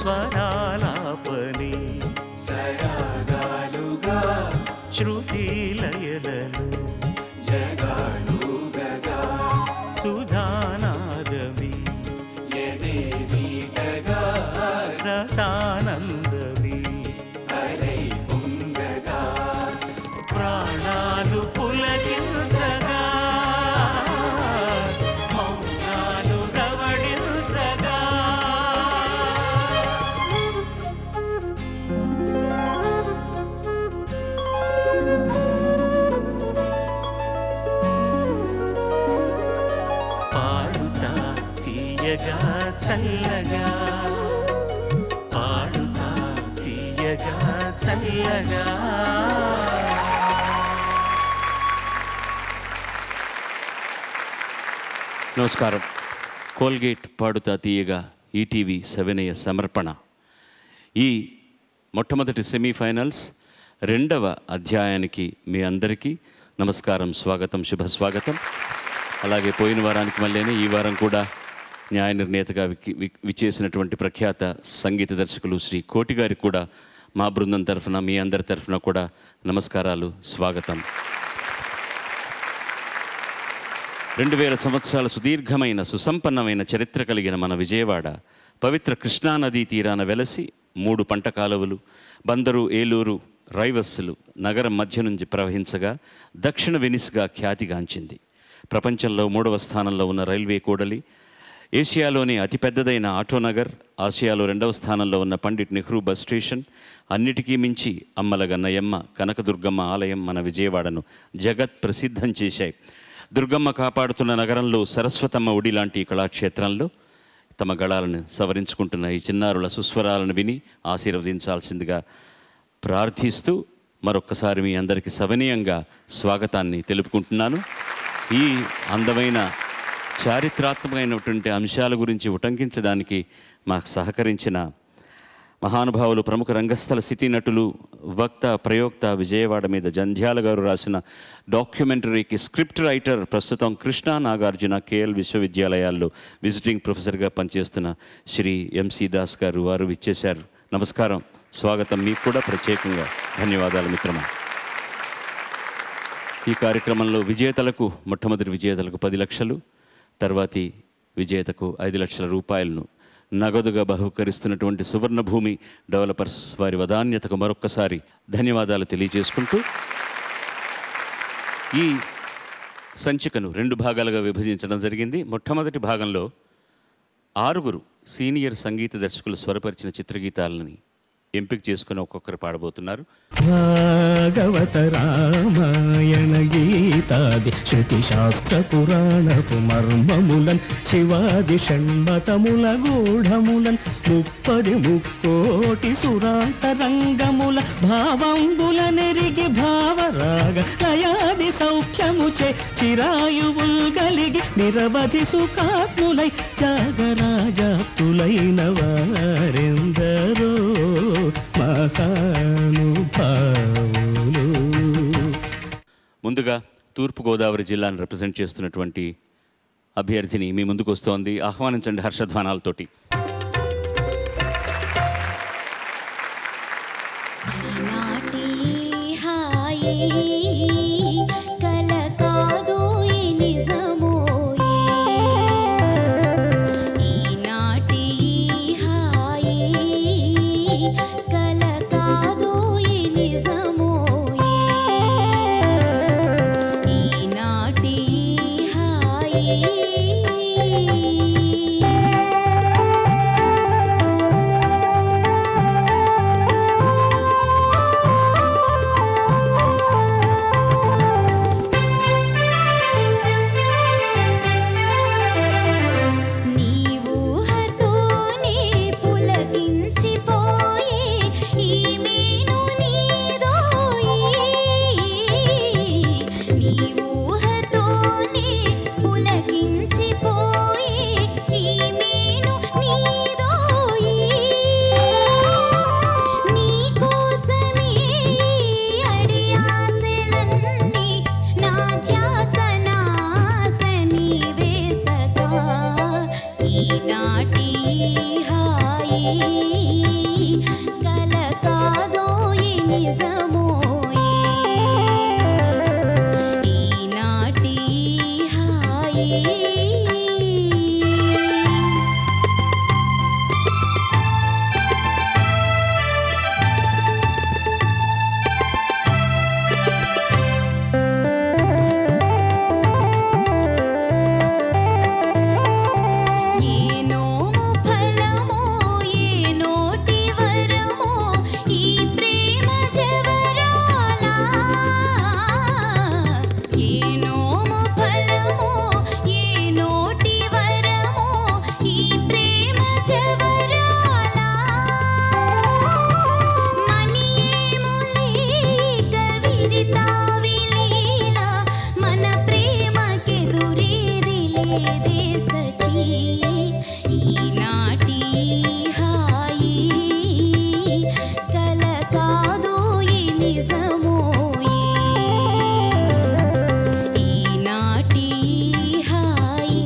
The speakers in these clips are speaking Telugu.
స్వరాలాపని సరాగాలుగా శృతి లయలలో జగాలుగగా సుధానాదమి ఎదే వీటగా రసానందమి అలై పొంగగా ప్రాణాలు పులకించగా మౌనాలు రవడించగా పాడుతా తీయగా చల్లగా పాడుతా తీయగా చల్లగా నమస్కారం కోల్గేట్ పాడుతా తీయగా ఈటీవీ సెవెనయ్య సమర్పణ ఈ మొట్టమొదటి సెమీఫైనల్స్ రెండవ అధ్యాయానికి మీ అందరికీ నమస్కారం స్వాగతం శుభ స్వాగతం అలాగే పోయిన వారానికి మళ్ళీనే ఈ వారం కూడా న్యాయ నిర్ణేతగా వికి- వి- విచ్చేసినటువంటి ప్రఖ్యాత సంగీత దర్శకులు శ్రీ కోటి గారికి కూడా మా బృందం తరఫున మీ అందరి తరఫున కూడా నమస్కారాలు స్వాగతం రెండు వేల సంవత్సరాల సుదీర్ఘమైన సుసంపన్నమైన చరిత్ర కలిగిన మన విజయవాడ పవిత్ర కృష్ణానదీ తీరాన వెలసి మూడు పంట కాలువలు బందరు ఏలూరు రైవస్సులు నగరం మధ్య నుంచి ప్రవహించగా దక్షిణ వెనిస్గా ఖ్యాతిగాంచింది ప్రపంచంలో మూడవ స్థానంలో ఉన్న రైల్వే కూడలి ఏషియాలోని అతిపెద్దదైన ఆటోనగర్ ఆసియాలో రెండవ స్థానంలో ఉన్న పండిట్ నెహ్రూ బస్ స్టేషన్ అన్నిటికీ మించి అమ్మల గన్నయమ్మ కనకదుర్గమ్మ ఆలయం మన విజయవాడను జగత్ ప్రసిద్ధం చేశాయి దుర్గమ్మ కాపాడుతున్న నగరంలో సరస్వతమ్మ ఒడి లాంటి ఈ కళాక్షేత్రంలో తమ గళాలను సవరించుకుంటున్న ఈ చిన్నారుల సుస్వరాలను విని ఆశీర్వదించాల్సిందిగా ప్రార్థిస్తూ మరొక్కసారి మీ అందరికీ సవనీయంగా స్వాగతాన్ని తెలుపుకుంటున్నాను ఈ అందమైన చారిత్రాత్మకమైనటువంటి అంశాల గురించి ఉటంకించడానికి మాకు సహకరించిన మహానుభావులు ప్రముఖ రంగస్థల సిటీ నటులు వక్త ప్రయోక్త విజయవాడ మీద జంధ్యాల గారు రాసిన డాక్యుమెంటరీకి స్క్రిప్ట్ రైటర్ ప్రస్తుతం కృష్ణా నాగార్జున కేఎల్ విశ్వవిద్యాలయాల్లో విజిటింగ్ ప్రొఫెసర్గా పనిచేస్తున్న శ్రీ ఎంసి దాస్ గారు వారు విచ్చేశారు నమస్కారం స్వాగతం మీకు కూడా ప్రత్యేకంగా ధన్యవాదాలు మిత్రమా ఈ కార్యక్రమంలో విజేతలకు మొట్టమొదటి విజేతలకు పది లక్షలు తర్వాతి విజేతకు ఐదు లక్షల రూపాయలను నగదుగా బహుకరిస్తున్నటువంటి సువర్ణభూమి డెవలపర్స్ వారి వదాన్యతకు మరొక్కసారి ధన్యవాదాలు తెలియజేసుకుంటూ ఈ సంచికను రెండు భాగాలుగా విభజించడం జరిగింది మొట్టమొదటి భాగంలో ఆరుగురు సీనియర్ సంగీత దర్శకులు స్వరపరిచిన చిత్రగీతాలని ఎంపిక చేసుకుని ఒక్కొక్కరు పాడబోతున్నారు భాగవత రామాయణ గీతాది శృతి శాస్త్ర పురాణపు మర్మములన్ శివాది షణ్మతముల గూఢములన్ ముప్పది ముక్కోటి సురాంతరంగముల భావంబుల నెరిగి భావరాగ లయాది సౌఖ్యముచే చిరాయువుల్ గలిగి నిరవధి సుఖాత్ములై త్యాగరాజాప్తులైన వారెందరో మహానుభావులు ముందుగా తూర్పుగోదావరి జిల్లాను రిప్రజెంట్ చేస్తున్నటువంటి అభ్యర్థిని మీ ముందుకు వస్తోంది ఆహ్వానించండి హర్షధ్వానాలతోటి నాటి హాయి కల కాదు ఈ నిజమోయే ఈనాటి హాయి కల కాదు ఈ నిజమోయే ఈనాటి హాయి లేదే సఖీ ఈనాటి హాయి కల కాదోయి నిజమోయి ఈనాటి హాయి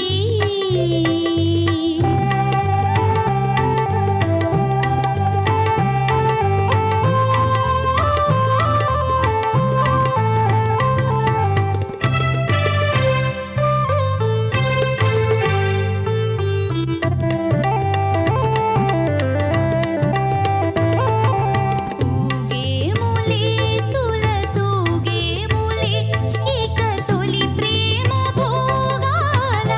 ఊగేములే తుల తూగేములే ఇక తొలి ప్రేమ భోగాల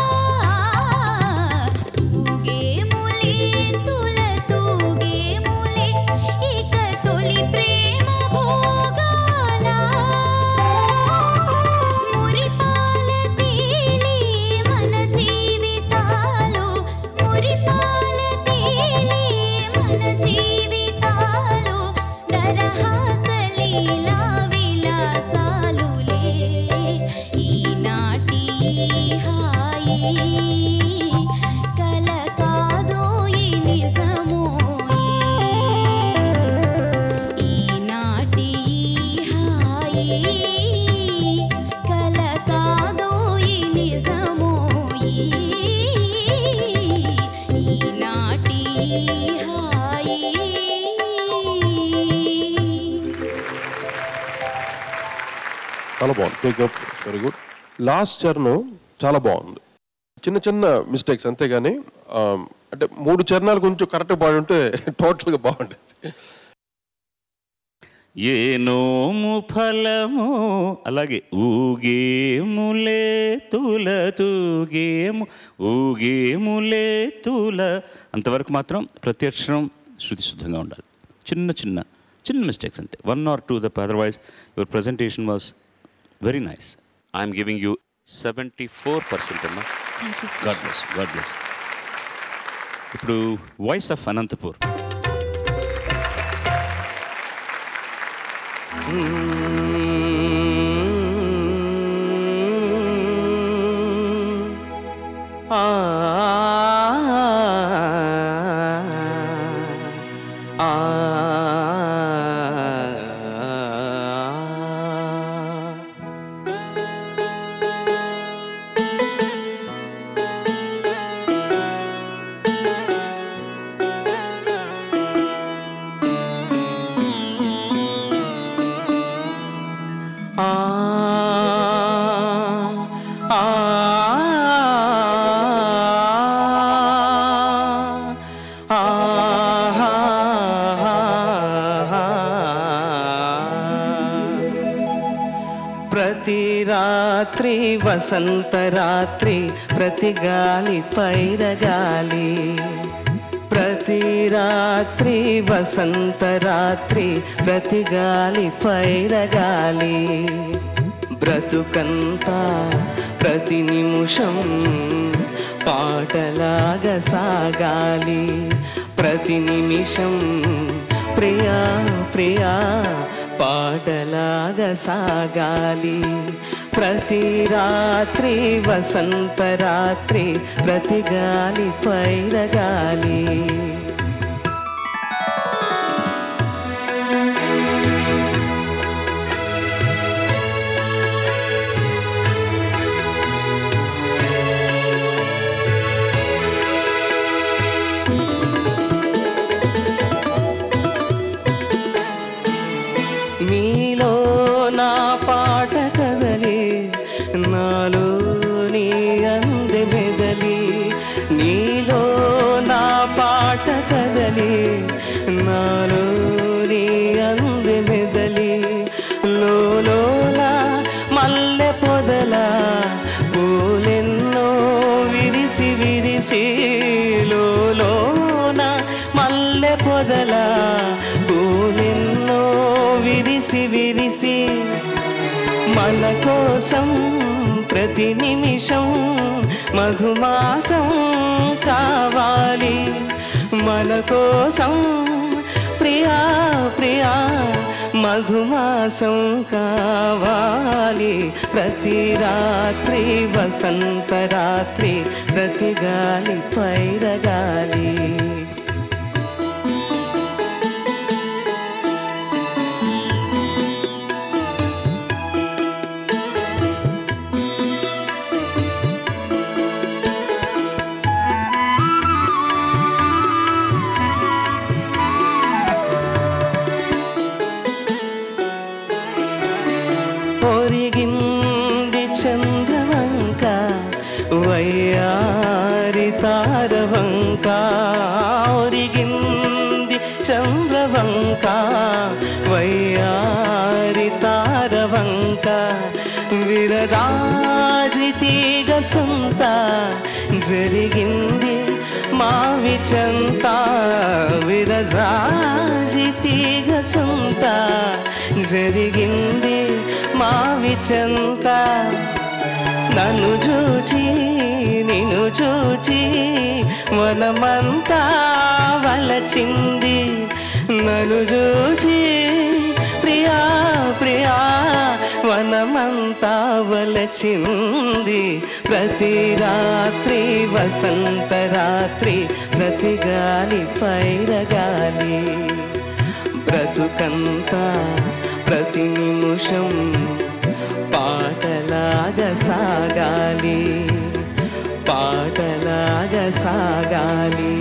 ఊగేములే తుల తూగేములే ఇక తొలి ప్రేమ భోగాల మురిపాల తేలి మన జీవితాలు మురిపాల తేలి మన జీవితాలు దరహాసలీలా విలాసాలులే ఈనాటి హాయి కల కాదోయి నిజమోయి ఈనాటి హాయి కల కాదోయి నిజమోయి ఈనాటి హాయి చాలా బాగుంది టేకప్ వెరీ గుడ్ లాస్ట్ చరణం చాలా బాగుంది చిన్న చిన్న మిస్టేక్స్ అంతేగాని ఆ, అంటే మూడు చరణాలు కొంచెం కరెక్ట్గా పాడి ఉంటే టోటల్గా బాగుండేది ఏ నోము ఫలము అలాగే ఊగేములే తుల తూగేము ఊగేములే తుల అంతవరకు మాత్రం ప్రతి అక్షరం శృతి శుద్ధంగా ఉండాలి చిన్న చిన్న చిన్న మిస్టేక్స్ అంతే one or two the otherwise your presentation was very nice I'm giving you seventy four percent అమ్మా thank you God bless God bless ఇప్పుడు వాయిస్ ఆఫ్ అనంతపూర్ ఆ ఆ ఆ ఆ ప్రతి రాత్రి వసంత రాత్రి ప్రతి గాలి పైరగాలి ప్రతి రాత్రి వసంత రాత్రి ప్రతి గాలి పైరగాలి బ్రతుకంతా ప్రతి నిమిషం పాటలాగా సాగాలి ప్రతి నిమిషం ప్రియా ప్రియా పాటలాగా సాగాలి ప్రతి రాత్రి వసంత రాత్రి ప్రతి గాలి పైరగాలి మీలో నా పాట కదలి నాలో నీ అంది మెదలి నీలో నా పాట కదలి నాలో నీ అంది మెదలి లోలోలా మల్లె పొదల పూలెన్నో విరిసి విరిసి లోలోన మల్లె పొదల పూలెన్నో విరిసి విరిసి మన కోసం ప్రతి నిమిషం మధుమాసం కావాలి మన కోసం ప్రియా ప్రియా మధుమాసం కావాలి ప్రతి రాత్రి వసంత రాత్రి ప్రతి గాలి పైరగాలి ఒరిగింది చంద్రవంక వయ్యారి తారవంక ఒరిగింది చంద్రవంక వయ్యారి తారవంక విరజాజి తీగ సొంత జరిగింది మావి చెంత విరజాజి తీగ సొంత జరిగింది మావి చెంత నన్ను చూచి నిన్ను చూచి వనమంతా వలచింది నన్ను చూచి ప్రియా ప్రియా వనమంతా వలచింది ప్రతి రాత్రి వసంత రాత్రి ప్రతి గాలి పైరగాలి బ్రతుకంతా ప్రతి నిమిషం పాటలాగా సాగాలి పాటలాగా సాగాలి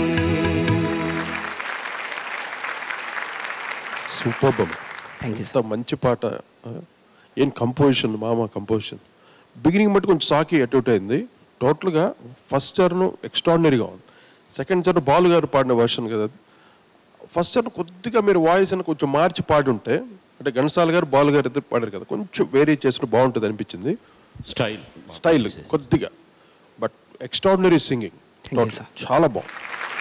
సూపర్ థ్యాంక్ యూ ఎంత మంచి పాట ఆ? ఏం కంపోజిషన్ మామ కంపోజిషన్ బిగినింగ్ బట్టి కొంచెం సాకి అటు ఇటు అయింది టోటల్గా ఫస్ట్ చరణ్ ఎక్స్ట్రాడినరీగా ఉంది సెకండ్ చరణ్ బాలు గారు పాడిన వర్షన్ కదా అది ఫస్ట్ చరణ్ కొద్దిగా మీరు వాయిస్ అని కొంచెం మార్చి పాడి ఉంటే అంటే ఘనసాల గారు బాలు గారు ఇద్దరు పాడారు కదా కొంచెం వేరీ చేసిన బాగుంటుంది అనిపించింది స్టైల్ స్టైల్ కొద్దిగా but extraordinary singing Thank you, sir. చాలా బాగుంది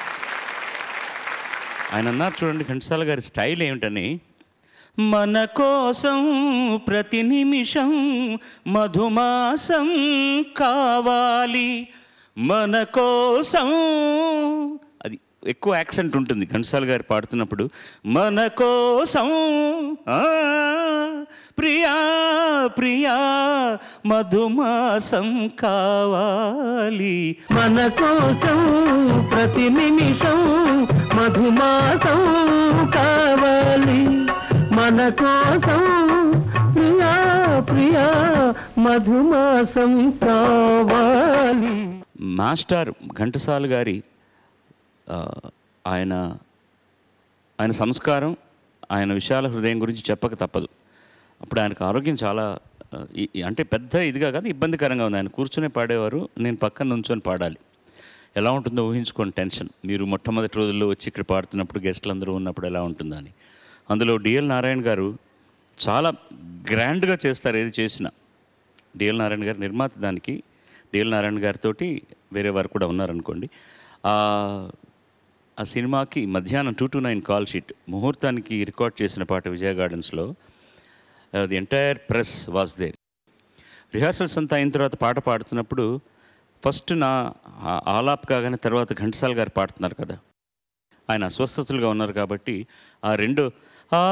ఆయన అన్నారు చూడండి ఘంటసాల గారి స్టైల్ ఏమిటని మన కోసం ప్రతి నిమిషం మధుమాసం కావాలి మన కోసం అది ఎక్కువ యాక్సెంట్ ఉంటుంది ఘంటసాల గారు పాడుతున్నప్పుడు మన కోసం ఆ, ప్రియా ప్రియా మధుమాసం కావాలి మన కోసం ప్రతి నిమిషం మధుమాసం కావాలి మన కోసం ప్రియా ప్రియా మధుమాసం కావాలి మాస్టర్ ఘంటసాల గారి ఆ, ఆయన ఆయన సంస్కారం ఆయన విశాల హృదయం గురించి చెప్పక తప్పదు అప్పుడు ఆయనకు ఆరోగ్యం చాలా ఆ, ఈ- ఈ- అంటే పెద్ద ఇదిగా కాదు ఇబ్బందికరంగా ఉంది ఆయన కూర్చునే పాడేవారు నేను పక్కన నుంచొని పాడాలి ఎలా ఉంటుందో ఊహించుకోండి టెన్షన్ మీరు మొట్టమొదటి రోజుల్లో వచ్చి ఇక్కడ పాడుతున్నప్పుడు గెస్టులు అందరూ ఉన్నప్పుడు ఎలా ఉంటుందని అందులో డిఎల్ నారాయణ గారు చాలా గ్రాండ్గా చేస్తారు ఏది చేసినా డిఎల్ నారాయణ గారు నిర్మాత దానికి డిఎల్ నారాయణ గారితో వేరే వారు కూడా ఉన్నారనుకోండి ఆ ఆ సినిమాకి మధ్యాహ్నం two to nine call sheet ముహూర్తానికి రికార్డ్ చేసిన పాట విజయ గార్డెన్స్లో the entire press was there rehearsals అంతా అయిన తర్వాత పాట పాడుతున్నప్పుడు ఫస్ట్ నా ఆ- ఆలాప్ కాగానే తర్వాత ఘంటసాల గారు పాడుతున్నారు కదా ఆయన అస్వస్థతలుగా ఉన్నారు కాబట్టి ఆ రెండు ఆ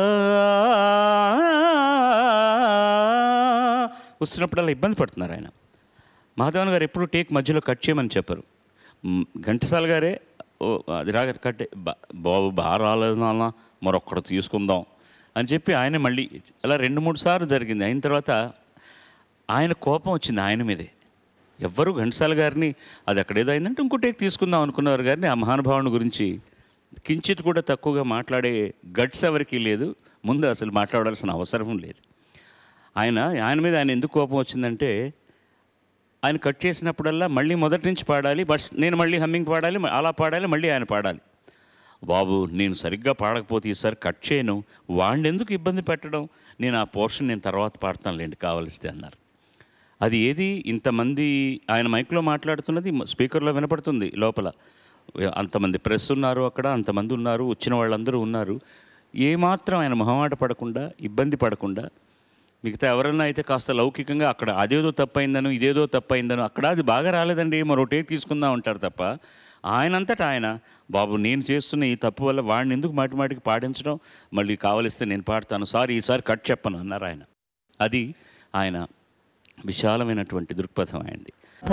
వస్తున్నప్పుడల్లా ఇబ్బంది పడుతున్నారు ఆయన మాధవన్ గారు ఎప్పుడు టేక్ మధ్యలో కట్ చేయమని చెప్పరు మ్, ఘంటసాల గారే ఓ అది రాగా కట్ బా- బాబు బాగా రాలేదు నాన్న మరొక్కడు తీసుకుందాం అని చెప్పి ఆయన మళ్ళీ అలా రెండు మూడు సార్లు జరిగింది అయిన తర్వాత ఆయన కోపం వచ్చింది ఆయన మీదే ఎవ్వరు ఘంటసాల గారిని అది అక్కడ ఏదో అయిందంటే ఇంకో టేక్ తీసుకుందాం అనుకున్నవారు గారిని ఆ మహానుభావుని గురించి కించిత్ కూడా తక్కువగా మాట్లాడే గట్స్ ఎవరికీ లేదు ముందు అసలు మాట్లాడాల్సిన అవసరం లేదు ఆయన ఆయన మీద ఆయన ఎందుకు కోపం వచ్చిందంటే ఆయన కట్ చేసినప్పుడల్లా మళ్ళీ మొదటి నుంచి పాడాలి బట్ నేను మళ్ళీ హమ్మింగ్ పాడాలి మ- అలా పాడాలి మళ్ళీ ఆయన పాడాలి బాబు నేను సరిగ్గా పాడకపోతే ఈసారి కట్ చేయను వాడిని ఎందుకు ఇబ్బంది పెట్టడం నేను ఆ పోర్షన్ నేను తర్వాత పాడతానులేండి కావలిస్తే అన్నారు అది ఏది ఇంతమంది ఆయన మైక్లో మాట్లాడుతున్నది మ- స్పీకర్లో వినపడుతుంది లోపల అంతమంది ప్రెస్ ఉన్నారు అక్కడ అంతమంది ఉన్నారు వచ్చిన వాళ్ళందరూ ఉన్నారు ఏమాత్రం ఆయన మొహమాట పడకుండా ఇబ్బంది పడకుండా మిగతా ఎవరన్నా అయితే కాస్త లౌకికంగా అక్కడ అదేదో తప్పైందను ఇదేదో తప్పైందను అక్కడ అది బాగా రాలేదండి మరో టేక్ తీసుకుందాం అంటారు తప్ప ఆయనంతటా ఆయన బాబు నేను చేస్తున్న ఈ తప్పు వల్ల వాడిని ఎందుకు మాటి మాటికి పాటించడం మళ్ళీ కావలిస్తే నేను పాడతాను సారీ ఈసారి కట్ చెప్పను అన్నారు ఆయన అది ఆయన విశాలమైనటువంటి దృక్పథం ఆయనది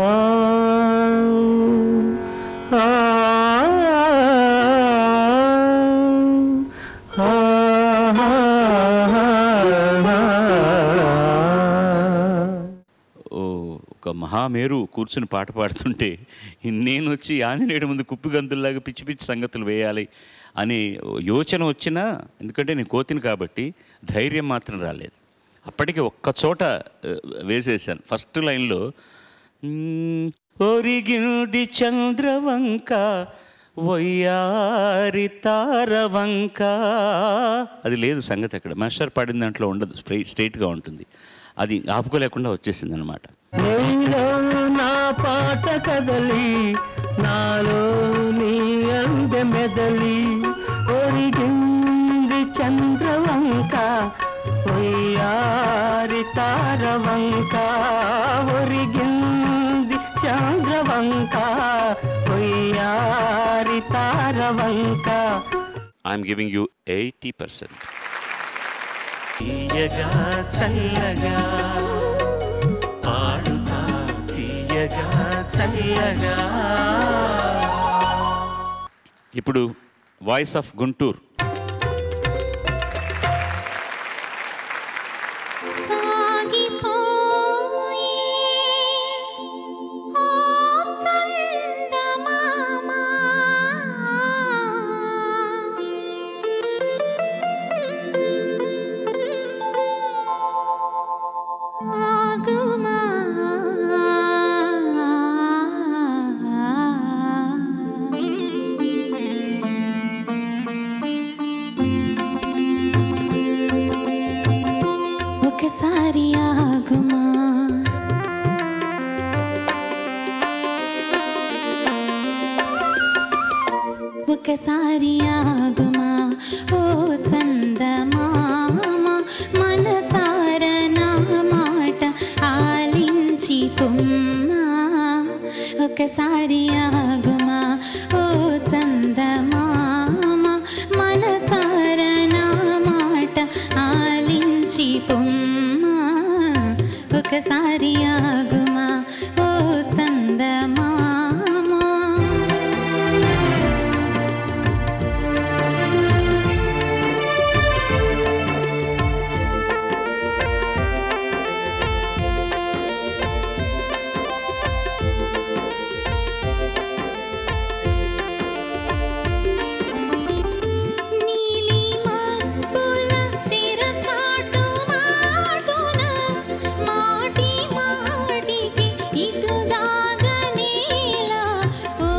ఓ ఒక మహామేరు కూర్చుని పాట పాడుతుంటే నేను వచ్చి ఆంజనేయుడి ముందు కుప్పి గంతుల్లాగా పిచ్చి పిచ్చి సంగతులు వేయాలి అనే యోచన వచ్చినా ఎందుకంటే నేను కోతిని కాబట్టి ధైర్యం మాత్రం రాలేదు అప్పటికి ఒక్క చోట ఆ, వేసేసాను ఫస్ట్ లైన్లో "మ్మ్, ఒరిగింది చంద్రవంక వయ్యారి తారవంక అది లేదు సంగతి అక్కడ మాస్టర్ పాడిన దాంట్లో ఉండదు స్ట్రైట్ స్ట్రైట్గా ఉంటుంది అది ఆపుకోలేకుండా వచ్చేసింది అనమాట నీలో నా పాట కదలి నాలో నీ అంద మెదలి ఒరిగింది చంద్రవంక ఒయ్యారి తారవంక ఒరిగింది చంద్రవంక ఒయ్యారి తారవంక I'm giving you eighty percent తీయగా చల్లగా పాడుతా తీయగా చల్లగా ఇప్పుడు వాయిస్ ఆఫ్ గుంటూరు సాగిపోయే ఓ చందమామ ఆగుమా ఒకసారి ఆగుమా ఒకసారి ఆగుమా ఓ చందమామ మనసార నా మాట ఆలించి పొమ్మా ఒకసారి ఆగుమా ఓ చందమామ మనసార నా మాట ఆలించి పొమ్మా ఒకసారి ఆగుమా ఓ చందమామ నీలి మబ్బుల తెరచాటు మాటున మాటి మాటికి ఇటు దాగనేలా ఓ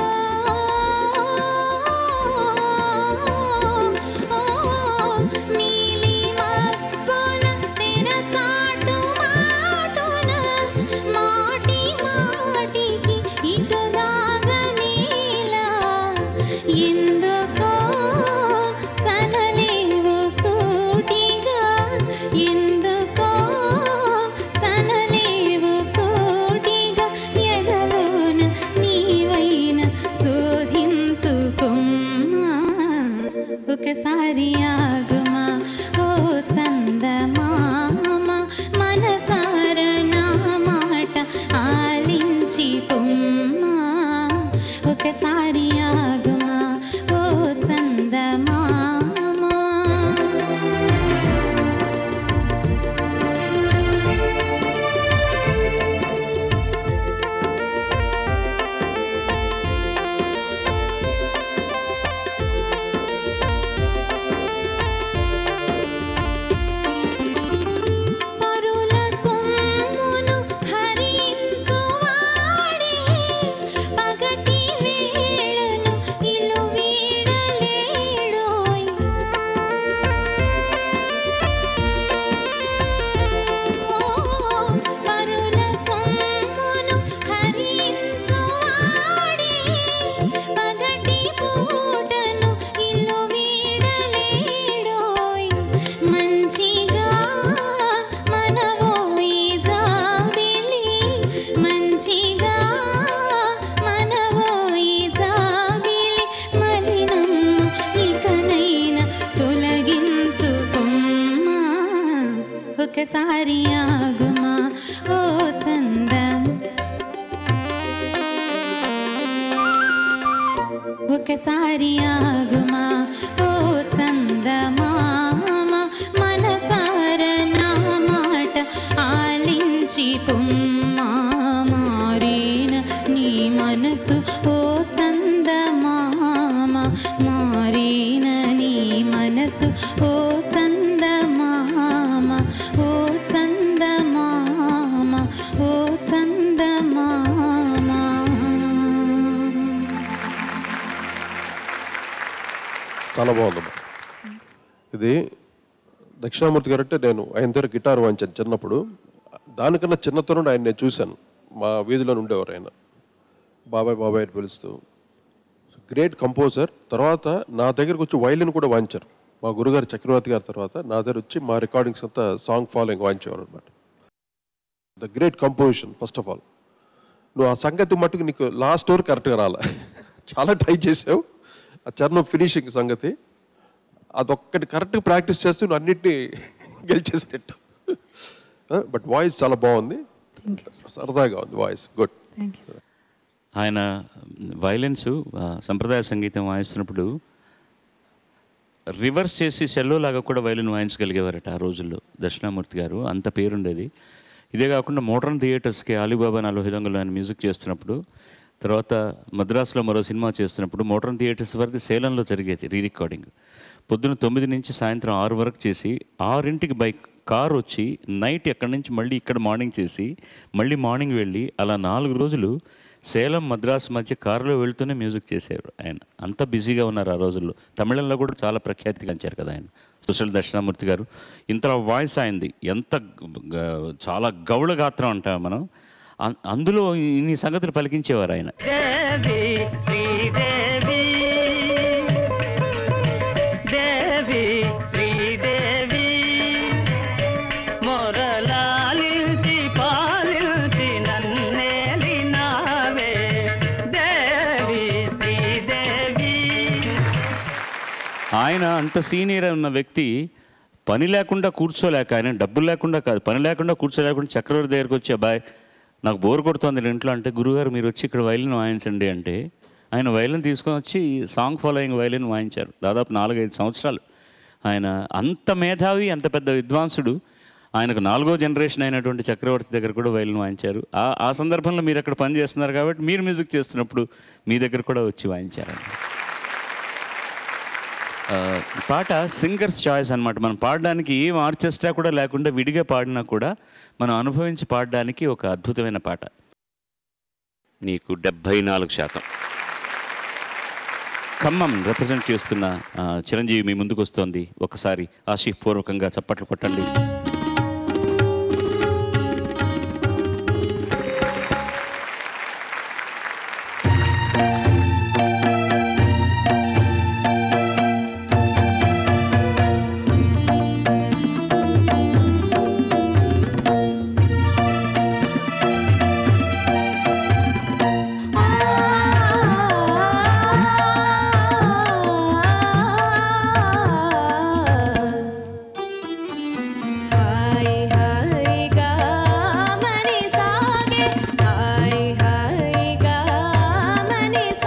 నీలి మబ్బుల తెరచాటు మాటున మాటి మాటికి ఇటు దాగనేలా ఎందుకో చనలేవు సూటిగా ఎందుకో చనలేవు సూటిగా ఎదలోన నీవైన శోధించుకుమ్మా ఒకసారి ఆగుమా ఓ చందమామ మనసార నా మాట ఆలించి పొమ్మా ఒకసారి ఆగుమా ఓ చందమామ పరుల సొమ్మును హరించువాడే పగటి వేళ ఒకసారి ఆగుమా ఓ చందం ఒకసారి ఆగుమా ఓ చందమామ మనసార నా మాట ఆలించి పుమ్మా మారేన నీ మనసు ఓ చందమామ మారేన నీ మనసు ఓ చందమామ ఓ చందమామ ఓ చందమామ చాలా బాగుందమ్మా ఇది దక్షిణామూర్తి గారు అంటే నేను ఆయన దగ్గర గిటార్ వాయించాను చిన్నప్పుడు దానికన్నా చిన్నతనం ఆయన నేను చూశాను మా వీధిలో ఉండేవారు ఆయన బాబాయ్ బాబాయ్ అని పిలుస్తూ గ్రేట్ కంపోజర్ తర్వాత నా దగ్గరకు వచ్చి వైలిన్ కూడా వాయించారు మా గురుగారు చక్రవర్తి గారి తర్వాత నా దగ్గర వచ్చి మా రికార్డింగ్స్ అంతా సాంగ్ ఫాలోయింగ్ వాయించేవారు అనమాట the great composition first of all నువ్వు ఆ సంగతి మట్టుకు నీకు లాస్ట్ వరకు కరెక్ట్గా రాలే చాలా ట్రై చేసావు ఆ చరణం ఫినిషింగ్ సంగతి అదొక్కటి కరెక్ట్గా ప్రాక్టీస్ చేస్తూ నువ్వు అన్నిటినీ గెలిచేసినట్టు బట్ వాయిస్ చాలా బాగుంది సరదాగా ఉంది voice good thank you sir ఆయన వైలెన్స్ సంప్రదాయ సంగీతం వాయిస్తున్నప్పుడు రివర్స్ చేసి సెల్లో లాగా కూడా వైలిన్ వాయించగలిగేవారట ఆ రోజుల్లో దక్షిణామూర్తి గారు అంత పేరుండేది ఇదే కాకుండా మోడర్న్ థియేటర్స్కి అలీబాబా నలభై దొంగలు ఆయన మ్యూజిక్ చేస్తున్నప్పుడు తర్వాత మద్రాసులో మరో సినిమా చేస్తున్నప్పుడు మోడర్న్ థియేటర్స్ వరకు సేలంలో జరిగేది రీ రికార్డింగ్ పొద్దున తొమ్మిది నుంచి సాయంత్రం ఆరు వరకు చేసి ఆరింటికి బైక్ కార్ వచ్చి నైట్ ఎక్కడి నుంచి మళ్ళీ ఇక్కడ మార్నింగ్ చేసి మళ్ళీ మార్నింగ్ వెళ్ళి అలా నాలుగు రోజులు సేలం మద్రాసు మధ్య కారులో వెళ్తూనే మ్యూజిక్ చేశారు ఆయన అంత బిజీగా ఉన్నారు ఆ రోజుల్లో తమిళంలో కూడా చాలా ప్రఖ్యాతిగాంచారు కదా ఆయన సుశీల్ దక్షిణామూర్తి గారు ఇంత వాయిస్ అయింది ఎంత గ- చాలా గౌళ గాత్రం అంటాం మనం అం- అందులో ఇన్ని సంగతులు పలికించేవారు ఆయన దేవి శ్రీదేవి దేవి శ్రీదేవి మొరలాలించి పాలించి నన్నేలినావే దేవి శ్రీదేవి ఆయన అంత సీనియర్ ఉన్న వ్యక్తి పని లేకుండా కూర్చోలేక ఆయన డబ్బులు లేకుండా కాదు పని లేకుండా కూర్చోలేకుండా చక్రవర్తి దగ్గరికి వచ్చి అబ్బాయి నాకు బోర్ కొడుతోంది నేను ఇంట్లో అంటే గురుగారు మీరు వచ్చి ఇక్కడ వైలిన్ వాయించండి అంటే ఆయన వైలిన్ తీసుకొని వచ్చి సాంగ్ ఫాలోయింగ్ వైలిన్ వాయించారు దాదాపు నాలుగైదు సంవత్సరాలు ఆయన అంత మేధావి అంత పెద్ద విద్వాంసుడు ఆయనకు నాలుగో జనరేషన్ అయినటువంటి చక్రవర్తి దగ్గర కూడా వైలిన్ వాయించారు ఆ ఆ సందర్భంలో మీరు అక్కడ పని చేస్తున్నారు కాబట్టి మీరు మ్యూజిక్ చేస్తున్నప్పుడు మీ దగ్గర కూడా వచ్చి వాయించారండి ఆ, ఈ పాట సింగర్స్ చాయిస్ అన్నమాట మనం పాడడానికి ఏం ఆర్కెస్ట్రా కూడా లేకుండా విడిగా పాడినా కూడా మనం అనుభవించి పాడడానికి ఒక అద్భుతమైన పాట నీకు డెబ్భై నాలుగు శాతం ఖమ్మం రిప్రజెంట్ చేస్తున్న ఆ, చిరంజీవి మీ ముందుకు వస్తోంది ఒకసారి ఆశీపూర్వకంగా చప్పట్లు కొట్టండి హాయ్ హాయిగా మని సాగే హాయ్ హాయిగా మని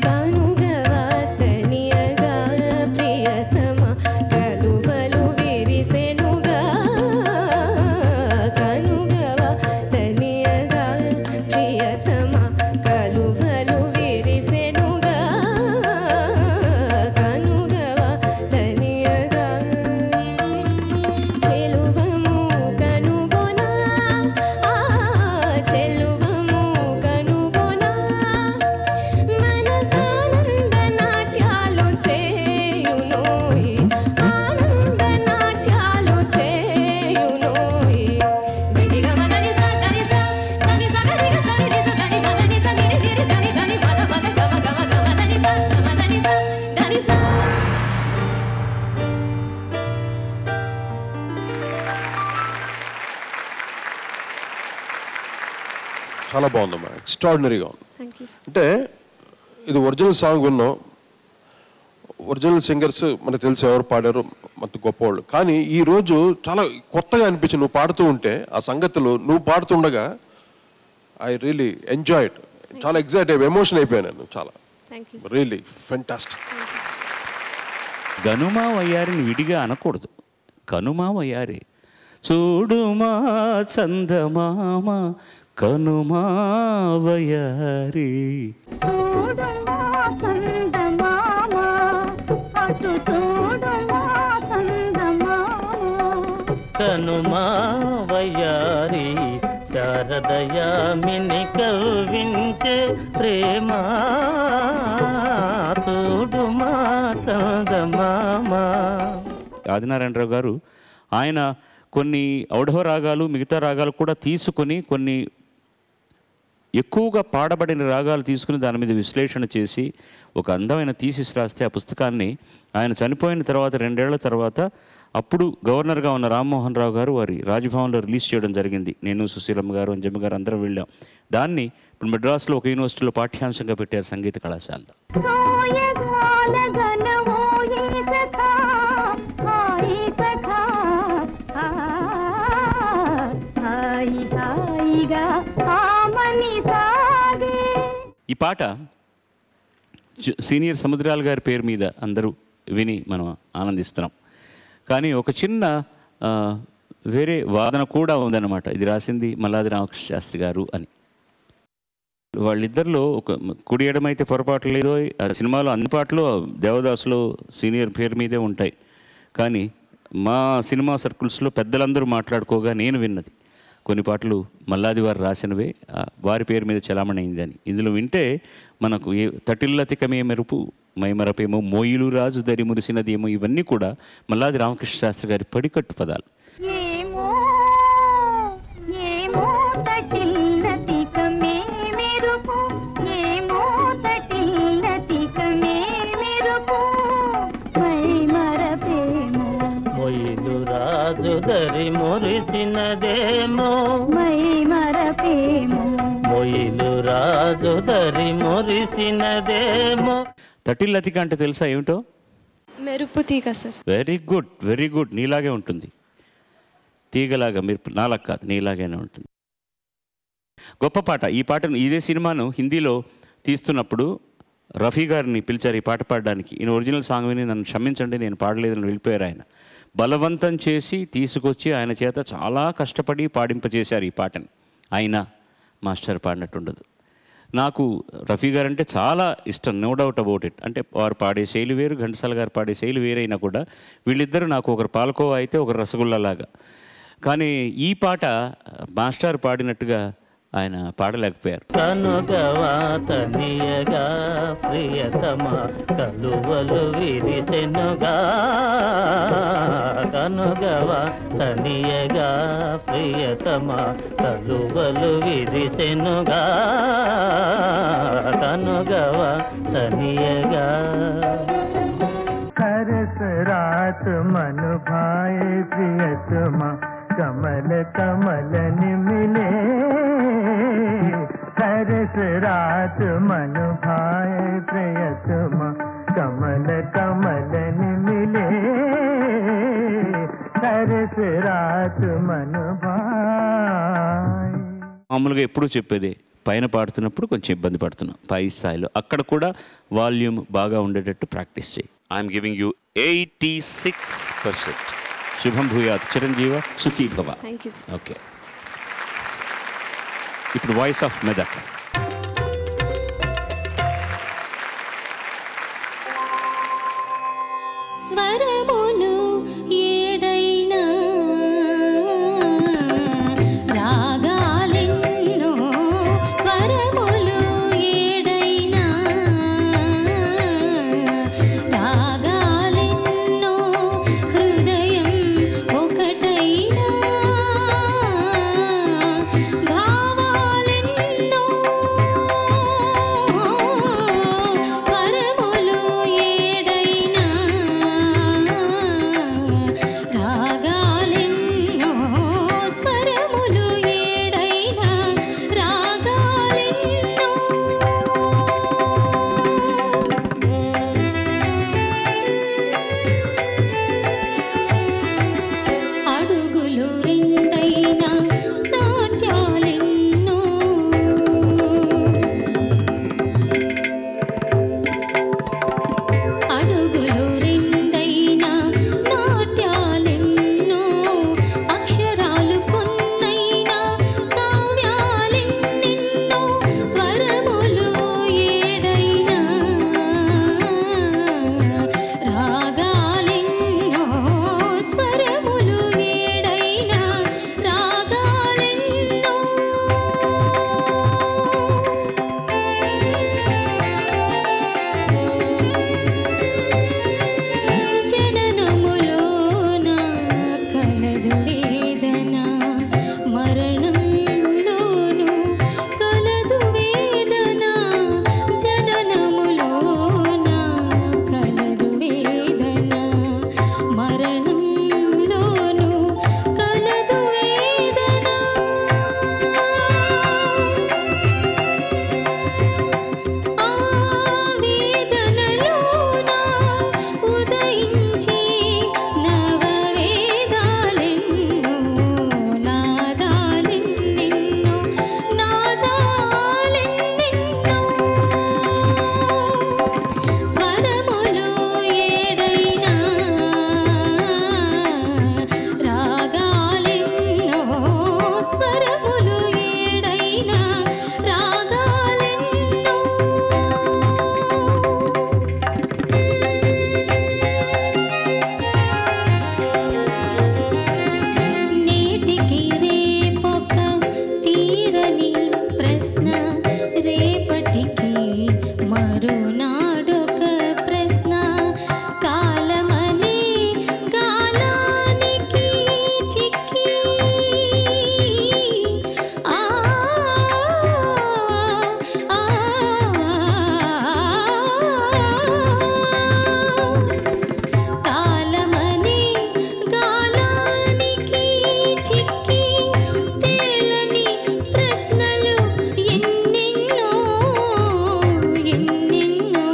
కనుగవా తనియగా ప్రియతమ కలువలు విరిసెనుగా కనుగవా తనియగా ప్రియతమ కలువలు విరిసెనుగా కనుగవా తనియగా చెలువము కనుగొనా ఆ చెలువము కనుగొనా మనసానంద నాట్యాలు సేయునోయి ఆనంద నాట్యాలు సేయునోయి గడిగా మదని సదని స దని సగదిగ సని దిస దని మదని సని దిరి దని దని పద పద గమ గమ గమ దని స గమ దని స దని స చాలా బాగుందమ్మా ఎక్స్ట్రాడినరీగా ఉంది థ్యాంక్ యూ అంటే ఇది ఒరిజినల్ సాంగ్ విన్నాం ఒరిజినల్ సింగర్స్ మనకు తెలిసి ఎవరు పాడారు మనకు గొప్పవాళ్ళు కానీ ఈ రోజు చాలా కొత్తగా అనిపించి నువ్వు పాడుతూ ఉంటే ఆ సంగతులు నువ్వు పాడుతుండగా ఐ రియలీ ఎంజాయ్డ్ చాలా ఎగ్జైట్ అయిపోయి ఎమోషన్ అయిపోయాను నేను చాలా థ్యాంక్ యూ రియలీ ఫెంటాస్టిక్ గనుమా వయ్యారిని విడిగా అనకూడదు కనుమా వయ్యారి చూడుమా చందమామ కనుమా వయ్యారి చూడుమా చందమామ అటు చూడుమా చందమామ కనుమా వయ్యారి శారదయామిని కవ్వించే ప్రేమ చూడుమా చందమామా ఆదినారాయణరావు గారు ఆయన కొన్ని ఔఢవ రాగాలు మిగతా రాగాలు కూడా తీసుకొని కొన్ని ఎక్కువగా పాడబడిన రాగాలు తీసుకుని దాని మీద విశ్లేషణ చేసి ఒక అందమైన థీసిస్ రాస్తే ఆ పుస్తకాన్ని ఆయన చనిపోయిన తర్వాత రెండేళ్ల తర్వాత అప్పుడు గవర్నర్గా ఉన్న రామ్మోహన్ రావు గారు వారి రాజ్భవన్లో రిలీజ్ చేయడం జరిగింది నేను సుశీలమ్మ గారు అంజమ్మ గారు అందరం వెళ్ళాం దాన్ని ఇప్పుడు మెడ్రాస్లో ఒక యూనివర్సిటీలో పాఠ్యాంశంగా పెట్టారు సంగీత కళాశాలలో సోయగాల గనవోయే సఖా హాయి సఖా ఆ, హాయి హాయిగా ఆమని సాగే ఈ పాట జు- సీనియర్ సముద్రాల గారి పేరు మీద అందరూ విని మనం ఆనందిస్తున్నాం కానీ ఒక చిన్న ఆ, వేరే వాదన కూడా ఉందన్నమాట ఇది రాసింది మల్లాది రామకృష్ణ శాస్త్రి గారు అని వాళ్ళిద్దరిలో ఒక కుడి ఎడమైతే పొరపాటు లేదో ఆ సినిమాలో అన్ని పాటలు దేవదాసులో సీనియర్ పేరు మీదే ఉంటాయి కానీ మా సినిమా సర్కిల్స్లో పెద్దలందరూ మాట్లాడుకోగా నేను విన్నది కొన్ని పాటలు మల్లాది వారు రాసినవే ఆ, వారి పేరు మీద చలామణి అయిందని ఇందులో వింటే మనకు ఏ తటిల్లతికమే మెరుపు మైమరపేమో మోయిలు రాజు దరి మురిసినదేమో ఇవన్నీ కూడా మల్లాది రామకృష్ణ శాస్త్రి గారి పడికట్టు పదాలు ఏమో ఏమో తటిల్లతికమే మెరుపు ఏమో తటిల్లతికమే మెరుపు మై మరపేమో మొయిలు రాజు దరి మురిసినదేమో మై మరపేమో మొయిలు రాజు దరి మురిసినదేమో తటిల్లతిక అంటే తెలుసా ఏమిటో మెరుపు తీగ sir very good very good నీలాగే ఉంటుంది తీగలాగా మీరు నాలా కాదు నీలాగానే ఉంటుంది గొప్ప పాట ఈ పాటను ఇదే సినిమాను హిందీలో తీస్తున్నప్పుడు రఫీ గారిని పిలిచారు ఈ పాట పాడడానికి ఈయన ఒరిజినల్ సాంగ్ విని నన్ను క్షమించండి నేను పాడలేదని వెళ్ళిపోయారు ఆయన బలవంతం చేసి తీసుకొచ్చి ఆయన చేత చాలా కష్టపడి పాడింపజేశారు ఈ పాటని అయినా మాస్టర్ పాడినట్టుండదు నాకు రఫీ గారు అంటే చాలా ఇష్టం నో డౌట్ అబౌట్ ఇట్ అంటే వారు పాడే శైలి వేరు ఘంటసాల గారు పాడే శైలి వేరైనా కూడా వీళ్ళిద్దరూ నాకు ఒకరు పాలకోవా అయితే ఒకరు రసగుల్లాలాగా కానీ ఈ పాట మాస్టర్ పాడినట్టుగా ఆయన పాడలేకపోయారు కనుగవా తనియగా ప్రియతమ కలువలు విరిసెనుగా కనుగవా తనియగా ప్రియతమ కలువలు విరిసెనుగా కనుగవా తనియగా हरस रात मन भाए प्रियतमा कमल कमलन मिले हरस रात मन भाए प्रियतमा कमल कमलन मिले हरस रात मन भाए మామూలుగా ఎప్పుడూ చెప్పేదే పైన పాడుతున్నప్పుడు కొంచెం ఇబ్బంది పడుతున్నాం పై స్థాయిలో అక్కడ కూడా వాల్యూమ్ బాగా ఉండేటట్టు ప్రాక్టీస్ చేయి I'm giving you eighty six percent శుభం భూయాత్ చిరంజీవ సుఖీ భవ థ్యాంక్ యూ సార్ ఓకే ఇప్పుడు వాయిస్ ఆఫ్ మెదక్ స్వరములు ఏడైనా రాగాలెన్నో స్వరములు ఏడైనా రాగాలెన్నో హృదయం ఒకటైనా భావాలెన్నో స్వరములు ఏడైనా రాగాలెన్నో స్వరములు ఏడైనా రాగాలెన్నో అడుగులు రెండైనా నాట్యాలెన్నో అడుగులు రెండైనా నాట్యాలెన్నో అక్షరాలు కొన్నైనా కావ్యాలెన్నెన్నో స్వరములు ఏడైనా రాగాలెన్నో స్వరములు ఏడైనా రాగాలెన్నో జననములోన కలదు వేదన మరణంలోను కలదు వేదన జననములోన కలదు వేదన మరణంలోను కలదు వేదన ఆ వేదనలోన ఉదయించి నవవేదాలెన్నో నాదాలెన్నెన్నో నాదాలెన్నెన్నో స్వరములు ఏడైనా రాగాలెన్నో స్వరములు ఏడైనా రాగాలెన్నో నేటికి రేపొక తీరని ప్రశ్న రేపటికి మరునాడొక ప్రశ్న కాలమనే గాలానికి చిక్కి ఆ ఆ కాలమనే గాలానికి చిక్కి తేలని ప్రశ్నలు ఎన్నెన్నో ఎన్నెన్నో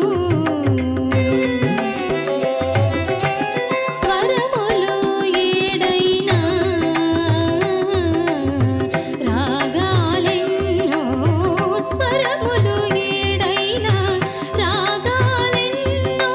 స్వరములు ఏడైనా రాగాలెన్నో స్వరములు ఏడైనా రాగాలెన్నో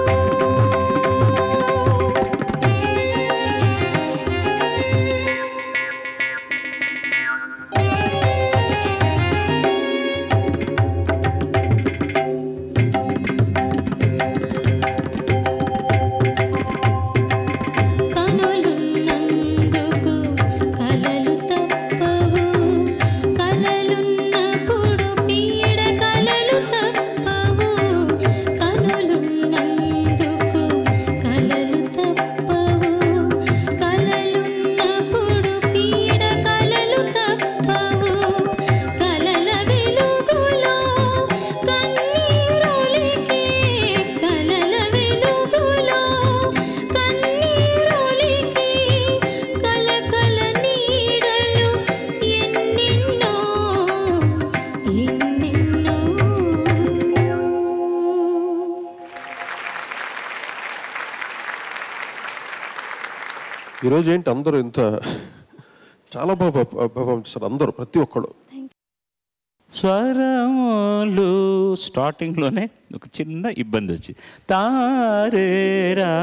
కనులున్నందుకు కలలు తప్పవు కలలున్నప్పుడు పీడ కలలు తప్పవు కనులున్నందుకు కలలు తప్పవు కలలున్నప్పుడు పీడ కలలు తప్పవు కలల వెలుగులో కన్నీరులికి కలల వెలుగులో కన్నీరులికి కలకల నీడలు ఎన్నెన్నో ఎన్నెన్నో ఈరోజు ఏంటి అందరూ ఇంత చాలా బాగా పర్ఫార్మ్ చేస్తారు అందరూ ప్రతి ఒక్కళ్ళు స్వరములు స్టార్టింగ్లోనే ఒక చిన్న ఇబ్బంది వచ్చింది తారే రా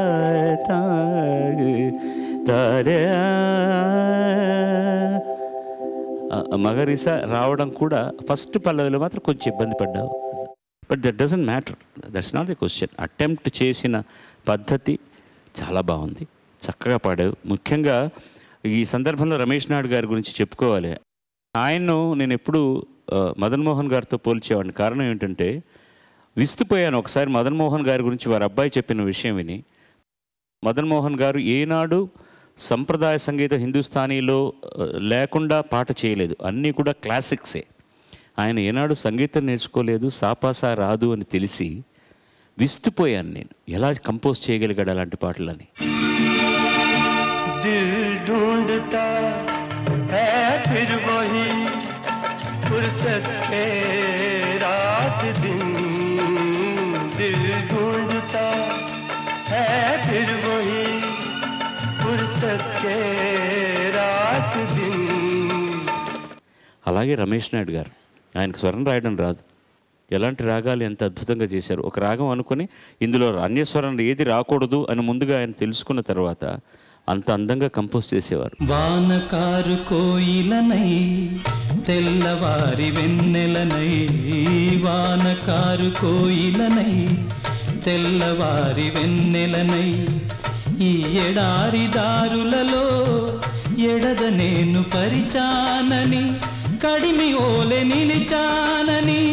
తారే తారే ఆ, మగరిస రావడం కూడా ఫస్ట్ పల్లవిలో మాత్రం కొంచెం ఇబ్బంది పడ్డావు but that doesn't matter that's not the question attempt చేసిన పద్ధతి చాలా బాగుంది చక్కగా పాడావు ముఖ్యంగా ఈ సందర్భంలో రమేష్ నాయుడు గారి గురించి చెప్పుకోవాలి ఆయన్ను నేను ఎప్పుడు ఆ, మదన్ మోహన్ గారితో పోల్చేవాడిని కారణం ఏంటంటే విస్తుపోయాను ఒకసారి మదన్ మోహన్ గారి గురించి వారి అబ్బాయి చెప్పిన విషయం విని మదన్ మోహన్ గారు ఏనాడు సంప్రదాయ సంగీతం హిందుస్థానీలో ఆ, లేకుండా పాట చేయలేదు అన్నీ కూడా క్లాసిక్సే ఆయన ఏనాడు సంగీతం నేర్చుకోలేదు సాపాసా రాదు అని తెలిసి విస్తుపోయాను నేను ఎలా కంపోజ్ చేయగలిగాడు అలాంటి పాటలని दिल ढूंढता है फिर वही फुर्सत के रात दिन दिल ढूंढता है फिर वही फुर्सत के रात दिन అలాగే రమేష్ నాయుడు గారు ఆయనకు స్వరం రాయడం రాదు ఎలాంటి రాగాలు ఎంత అద్భుతంగా చేశారు ఒక రాగం అనుకుని ఇందులో అన్యస్వరం ఏది రాకూడదు అని ముందుగా ఆయన తెలుసుకున్న తర్వాత అంత అందంగా కంపోజ్ చేసేవారు వానకారు కోయిలనై తెల్లవారి వెన్నెలనై వానకారు కోయిలనై తెల్లవారి వెన్నెలనై ఈ ఎడారి దారులలో ఎడద నేను పరిచానని కడిమి ఓలె నిలిచానని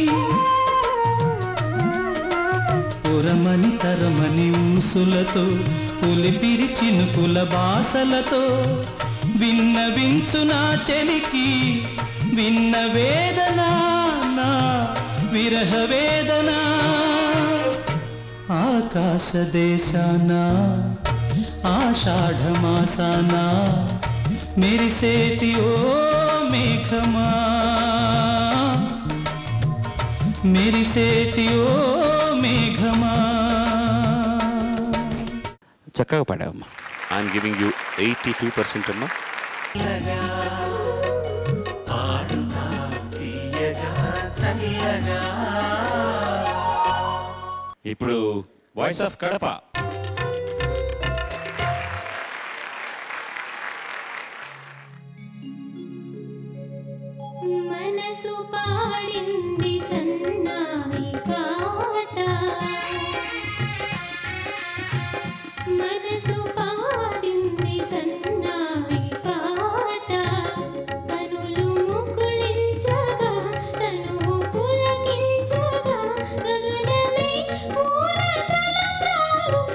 పురమని తరమని ఊసులతో పులిపిరి చినుకుల బాసలతో విన్నవించు నా చెలికి విన్న వేదన నా విరహ వేదన ఆకాశ దేశాన ఆషాఢ మాసాన మెరిసేటి ఓ మేఘమా మెరిసేటి ఓ మేఘమా చక్కగా పాడావమ్మా I'm giving you eighty two percent అమ్మా పాడుతా తీయగా చల్లగా ఇప్పుడు వాయిస్ ఆఫ్ కడప మనసు పాడింది సన్నాయి పాట మనసు పాడింది సన్నాయి పాట కనులు ముకుళించగా తనువు పులకించగా గగనమే పూల తలంబ్రాలు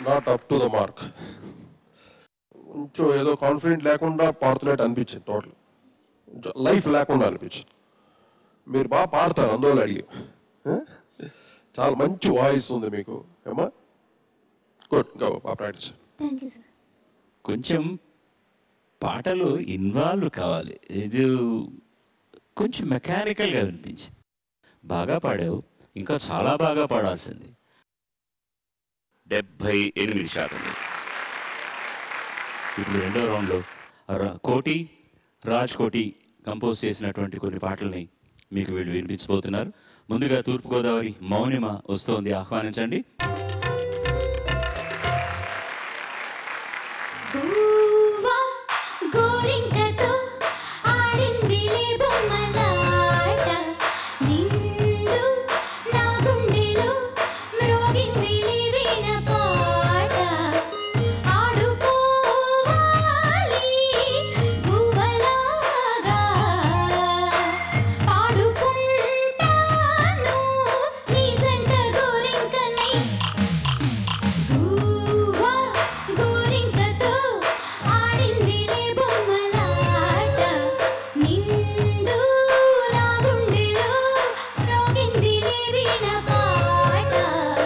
not up to the mark కొంచెం ఏదో కాన్ఫిడెంట్ లేకుండా పాడుతున్నట్టు అనిపించింది టోటల్ లైఫ్ లేకుండా అనిపించింది మీరు బాగా పాడతారు అందువల్ల అడిగి చాలా మంచి వాయిస్ ఉంది మీకు ఏమా గుడ్ ఇంకా బాగా ప్రాక్టీస్ థ్యాంక్ యూ సార్ కొంచెం పాటలు ఇన్వాల్వ్ కావాలి ఇది కొంచెం మెకానికల్గా అనిపించింది బాగా పాడావు ఇంకా చాలా బాగా పాడాల్సింది డెబ్భై ఎనిమిది శాతం ఇప్పుడు రెండో రౌండ్లో రా- కోటి రాజ్ కోటి కంపోజ్ చేసినటువంటి కొన్ని పాటల్ని మీకు వీళ్ళు వినిపించబోతున్నారు ముందుగా తూర్పుగోదావరి మౌనిమ వస్తోంది ఆహ్వానించండి గువ్వా గోరింకతో ఆడిందిలే బొమ్మలాట నిండు నా గుండెలో మ్రోగిందిలే వీణ పాట ఆడుకోవాలి గువ్వలాగా పాడుకుంటాను నీ జంట గోరింకని గువ్వా గోరింకతో ఆడిందిలే బొమ్మలాట నిండు నా గుండెలో మ్రోగిందిలే వీణ పాట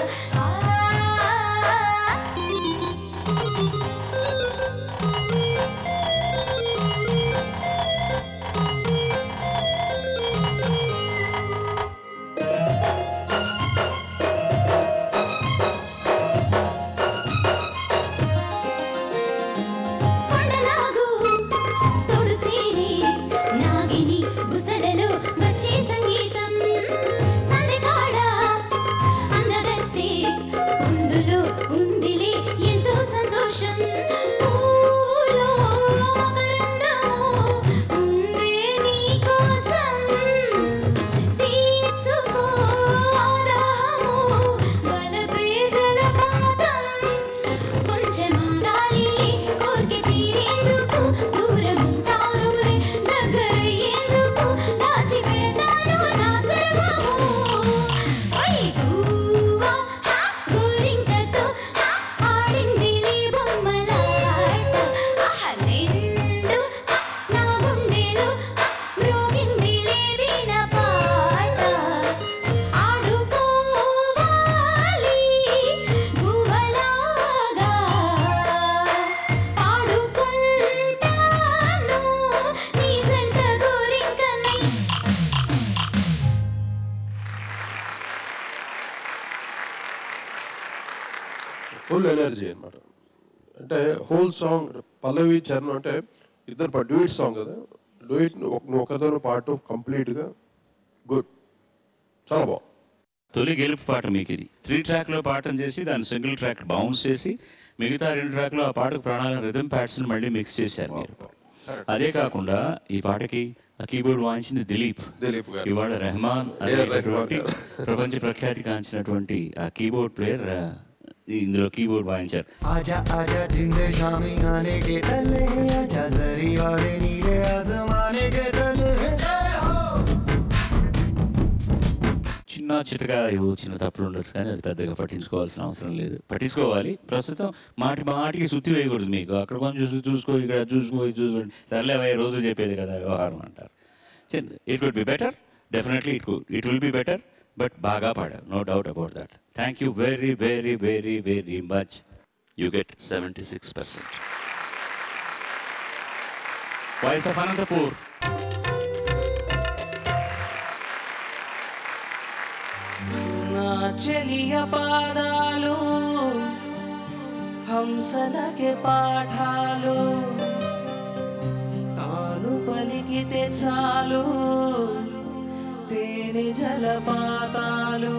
కొండలాగు తోడు చేరి నాగిని బుసలలో వచ్చే సంగీతం సందెకాడ అందగత్తే ఉందులో ఉందిలే ఎంతో సంతోషం ఊలో మకరందము ఉందే నీకోసం తీర్చుకో ఆదాహము వలపే జలపాతం కొంచెం గాలి కోరిక తీరేందుకు దూరం ఉంటానులే దగ్గరయ్యేందుకు దాచి పెడతాను నా సర్వము ఓయ్ గువ్వా హా గోరింకతో హా ఆడిందిలే బొమ్మలాట ఆహా నిండు హా నా గుండెలో హా మ్రోగిందిలే వీణ పాట ఆడుకోవాలి గువ్వలాగా పాడుకుంటాను నీ జంట గోరింకని ఫుల్ ఎనర్జీ అన్నమాట అంటే హోల్ సాంగ్ పల్లవి చరణం అంటే ఇద్దరు డ్యూయిట్ సాంగ్ కదా డ్యూయిట్ నువ్వు ఒకదాని పాటు కంప్లీట్గా గుడ్ చాలా బాగుంది తొలి గెలుపు పాట మీకు ఇది త్రీ ట్రాక్లో పాఠం చేసి దాన్ని సింగిల్ ట్రాక్ బౌన్స్ చేసి మిగతా రెండు ట్రాక్లో ఆ పాటకు ప్రాణాల రిథమ్ ప్యాడ్స్ని మళ్ళీ మిక్స్ చేశారు మీరు అదే కాకుండా ఈ పాటకి ఆ కీబోర్డ్ వాయించింది దిలీప్ దిలీప్ గారు. ఇవాళ రెహమాన్ ఏ. రెహమాన్ అనేటటువంటి గారు. ప్రపంచ ప్రఖ్యాతి కాంచినటువంటి ఆ కీబోర్డ్ ప్లేయర్ ఇందులో కీబోర్డ్ వాయించారు आजा आजा जिंद शामी आने के तले आजा जरी वाले नीले आसमाने के तले जय हो చిన్న చిన్నగా ఏవో చిన్న తప్పులు ఉండొచ్చు కానీ అది పెద్దగా పట్టించుకోవాల్సిన అవసరం లేదు పట్టించుకోవాలి ప్రస్తుతం మాటి మాటికి శుద్ధి వేయకూడదు మీకు అక్కడ కొంచెం చూ- చూసుకో ఇక్కడ చూసుకో ఇది చూసుకో సర్లే అవే రోజు చెప్పేది కదా వ్యవహారం అంటారు it could be better definitely it it will be better but బాగా పాడావు no doubt about that thank you very very very very much you get seventy six percent voice of Anantapur నా చెలియ పాదాలు హంసలకే పాఠాలు తాను పలికితే చాలు తేనె జలపాతాలు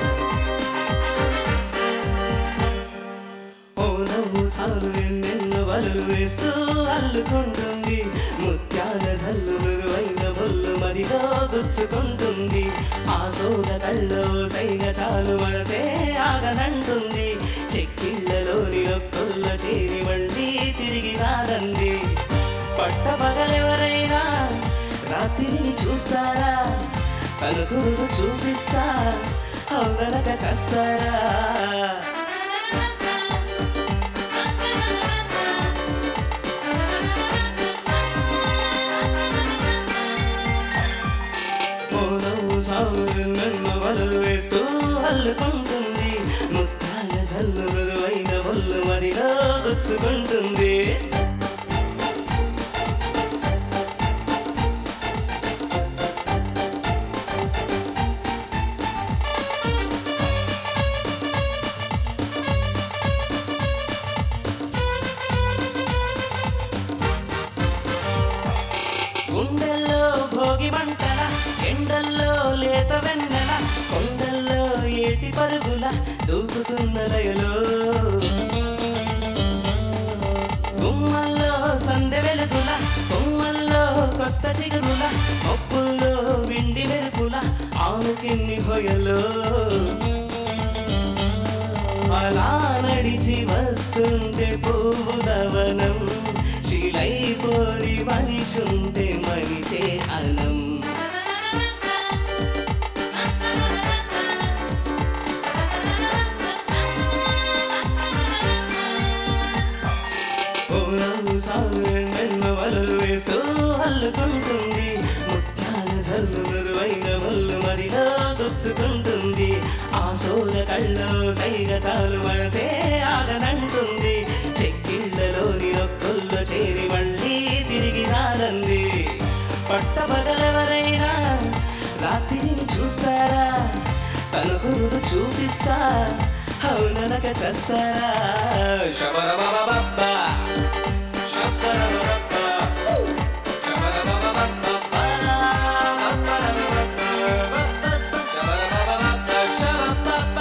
ఓ నవ్వు చాలు ఎన్నెన్నో వలలు వేస్తూ అల్లుకుంటుంది ముత్యాల జల్లు మృదువైన బొల్లు మదిలో గుచ్చుకుంటుంది ఆ సోద కళ్ళో సైగ చాలు మనసే ఆగనంటుంది చెక్కిళ్ళలోని నొక్కుల్లో చేరి మళ్ళీ తిరిగి రాదండి పట్టపగలెవరైనా రాత్రిని చూస్తారా తనకు చూపిస్తా అవుననక చేస్తారా మౌనము సాగు నన్ను వలలు వేస్తూ అల్లుకుంటుంది ముత్తాల జల్లు మృదువైన బొల్లు మదిలో గుచ్చుకుంటుంది గుండెల్లో భోగి మంటల ఎండల్లో లేత వెన్నెల కొండల్లో ఏటి పరుగుల దూకుతున్న లయలో గుమ్మల్లో సందె వెలుగుల కొమ్మల్లో కొత్త చిగురుల మొప్పుల్లో విండి మెరుపుల ఆనుకిన్ని హొయలో అలా నడిచి వస్తుంటే పువ్వులవనం శిలైపోరి మనిషుంటే మనిషే అనం పూలము సాగు వెన్న వలలు వేస్తూ అల్లుకుంటుంది ముత్యాల జల్లు మృదువైన ముళ్ళు మరిలో గుచ్చుకుంటుంది ఆ సోల కళ్ళో సైగ చాలు మనసే ఆగనంటుంది చెక్కిళ్ళలోని నొక్కుల్లో చేరి మళ్ళీ తిరిగి రాదంది పట్టబగలెవరైనా రాత్రిని చూస్తారా తనకు చూపిస్తా అవుననక చేస్తారా శబరబబబబ్బ. శబరబబబ్బ. శబరబబబబ్బ. శబరబబబ్బ. శబరబబబ్బ.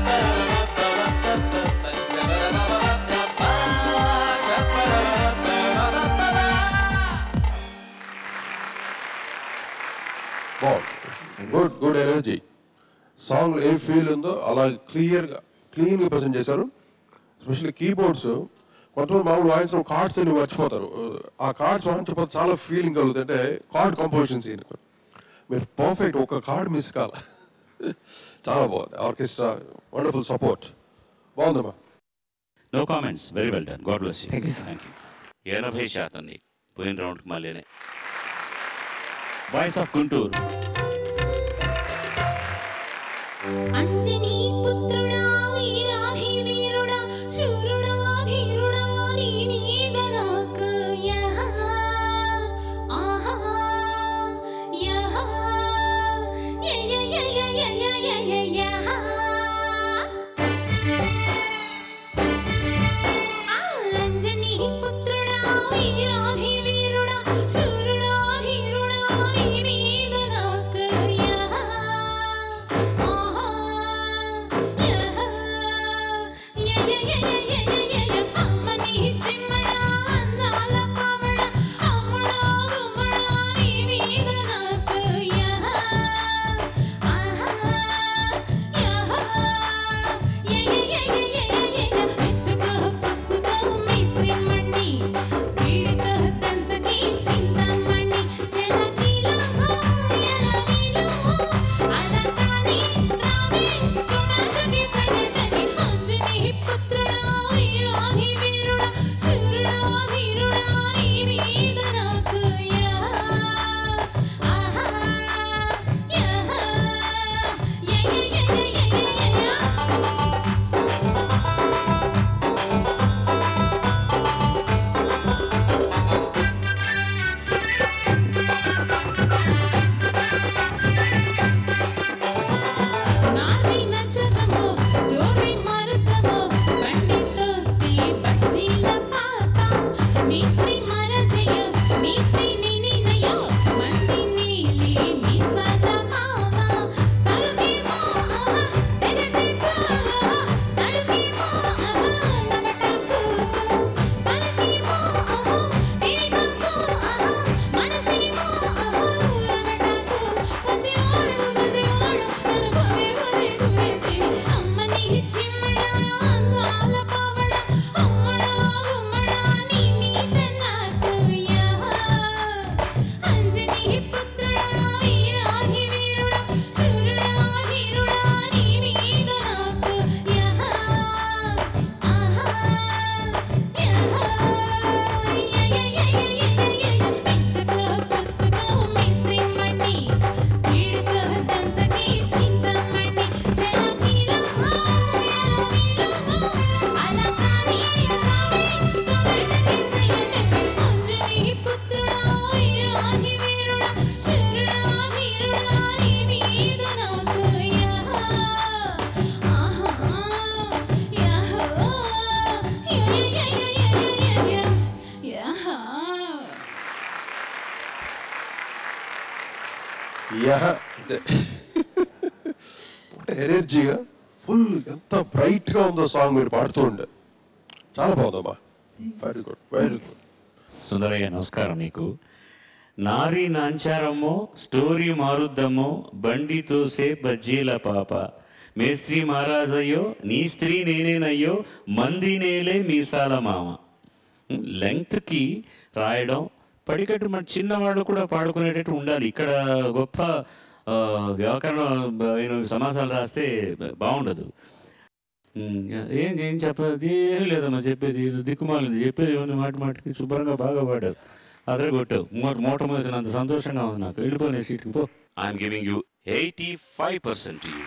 బాగుంది గుడ్ గుడ్ ఎనర్జీ సాంగ్ ఏ ఫీల్ ఉందో అలా క్లియర్గా క్లీన్గా ప్రజెంట్ చేశారు ఎస్పెషల్లీ కీబోర్డ్స్ కొంతమంది మామూలు వాయించడం కార్డ్స్ అని మర్చిపోతారు ఆ కార్డ్స్ వాయించకపోతే చాలా ఫీలింగ్ కలుగుతుంది అంటే కార్డ్ కంపోజిషన్ సీన్ మీరు పర్ఫెక్ట్ ఒక కార్డ్ మిస్ కాల చాలా బాగుంది ఆర్కెస్ట్రా వండర్ఫుల్ సపోర్ట్ బాగుందమ్మా no comments very well done God bless you thank you thank you ఎనభై శాతం నీకు పోయిన రౌండ్కి మళ్ళీనే వాయిస్ ఆఫ్ గుంటూరు అంజనీ పుత్రుడా వీరాధి వీరుడా శూరుడా ధీరుడా నీ మీద నాకు యహ ఆహా యహ య య య య య య య య యహ అంజనీ పుత్రుడా వీరాధి వీరుడా శూరుడా ధీరుడా నీ మీద నాకు యా అంతే అంటే ఎనర్జీగా ఫుల్ ఎంత బ్రైట్గా ఉందో సాంగ్ మీరు పాడుతూ ఉండే చాలా బాగుందమ్మా very good very good Sundaraiah నమస్కారం నీకు నారీ నాంచారమ్మో స్టోరీ మారుద్దమ్మో బండి తోసే బజ్జీల పాప మేస్త్రి మహారాజయ్యో నీ స్త్రీ నేనేనయ్యో మంది నేలే మీసాల మామ లెంగ్త్కి రాయడం పడికట్టు మన చిన్నవాళ్ళు కూడా పాడుకునేటట్టు ఉండాలి ఇక్కడ గొప్ప ఆ, వ్యాకరణ అయిన సమాసాలు రాస్తే బాగుండదు ఉమ్, ఏం ఏం చెప్పేది ఏం లేదమ్మా చెప్పేది ఇది దిక్కుమాలింది చెప్పేది ఏముంది మాట మాటకి శుభ్రంగా బాగా పాడావు అదర కొట్టావు మూట మూట మోసినంత సంతోషంగా ఉంది నాకు వెళ్ళిపోయిన సీట్కి పో I'm giving you eighty five percent you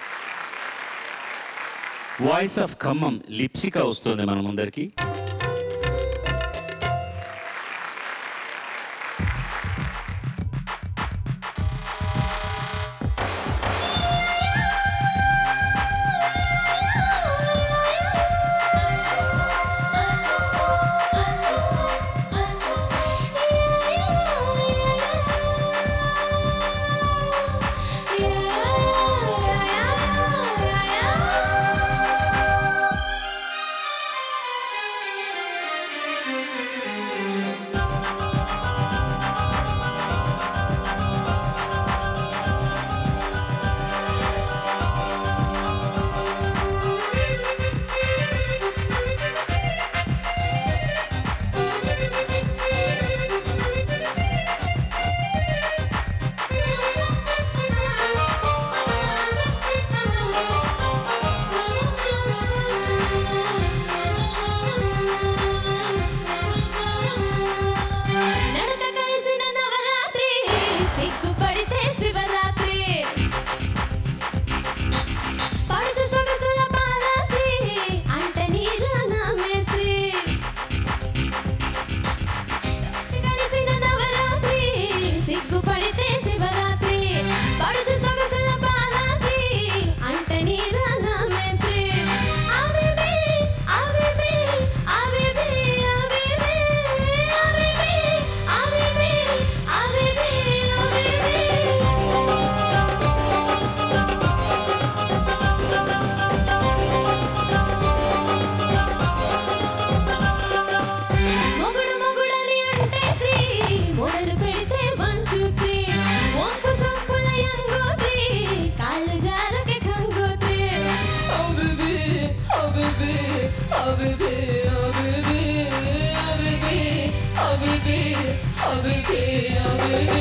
voice of Khammam Lipsika వస్తుంది మన ముందరికి నడక కలిసిన నవరాత్రి సిగ్గుపడితే శివరాత్రి పడుచు సొగసుల పాదాశ్రీ అంటే నీరానా మేస్త్రి కలిసిన నవరాత్రి సిగ్గుపడితే శివరాత్రి పడుచు సొగసుల పాదాశ్రీ అంటే నీరానా మేస్త్రి అవివే అవివే అవివే అవివే అవివే అవివే అవివే అవివే మొగుడు మొగుడని అంటే శ్రీ మొదలు పెడితే వన్ టూ త్రీ వంపు సొంపుల యంగోత్రి కాళ్ళు జారకే గంగోత్రి అబిబి అబిబి అబిబి అబిబి అబిబి అబిబి అబిబి అబిబి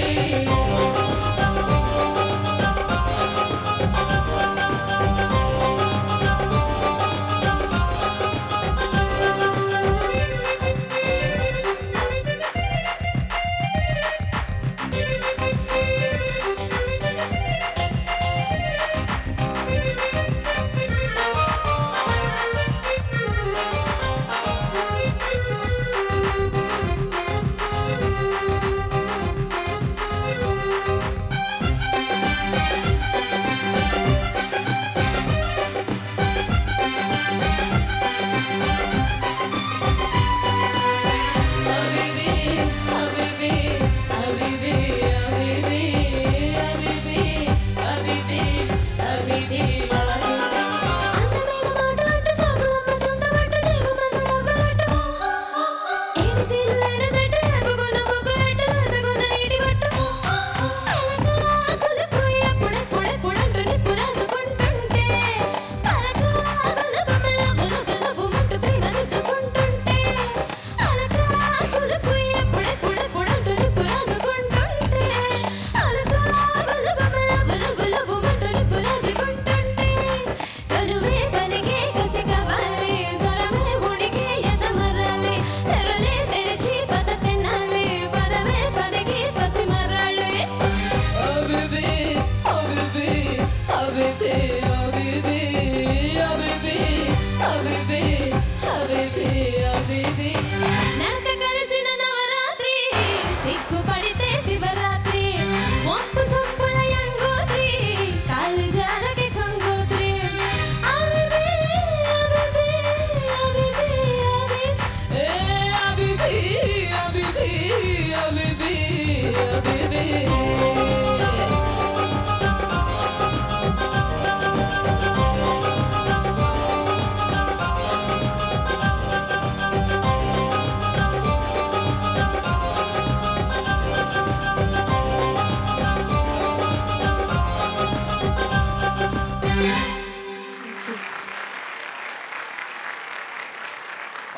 అబిబి అబిబి అబిబి అబిబి అబిబి అబిబి అబిబి అందమైన మాట అంటే సొగలమ్మ సొంత బట్ట జీవమన్న మొగలట ఏడిసిలు లేని సెట్ ఎప్పుకున్న పొగలట ఎదగున్న నీటి బట్ట అలకా కులుకు ఎప్పుడెప్పుడెప్పుడంటూ నిప్పు రాజుకుంటుంటే అలకా బలబమల బలబలబుమంటూ ప్రేమ రుద్దుకుంటుంటే అలకా కులుకు ఎప్పుడెప్పుడెప్పుడంటూ నిప్పు రాజుకుంటుంటే అలకా బలబమల బలబలబుమంటూ నిప్పు రాజుకుంటుంటే కనువే పలికే కసి కావాలి స్వరమే ఉడికే ఎదమరాలి తెరలే తెరిచి పద తినాలి పదవే పదికి పసి మరాలి అబిబి అబిబి అబిబి అబిబి అబిబి అబిబి అబిబి అబిబి నడక కలిసిన నవరాత్రి సిగ్గుపడితే శివరాత్రి వంపు సొంపుల యంగోత్రి కాళ్ళు జారకి గంగోత్రి అబిబి అబిబి అబిబి అబిబి ఏ అబిబి అబిబి అబిబి అబిబి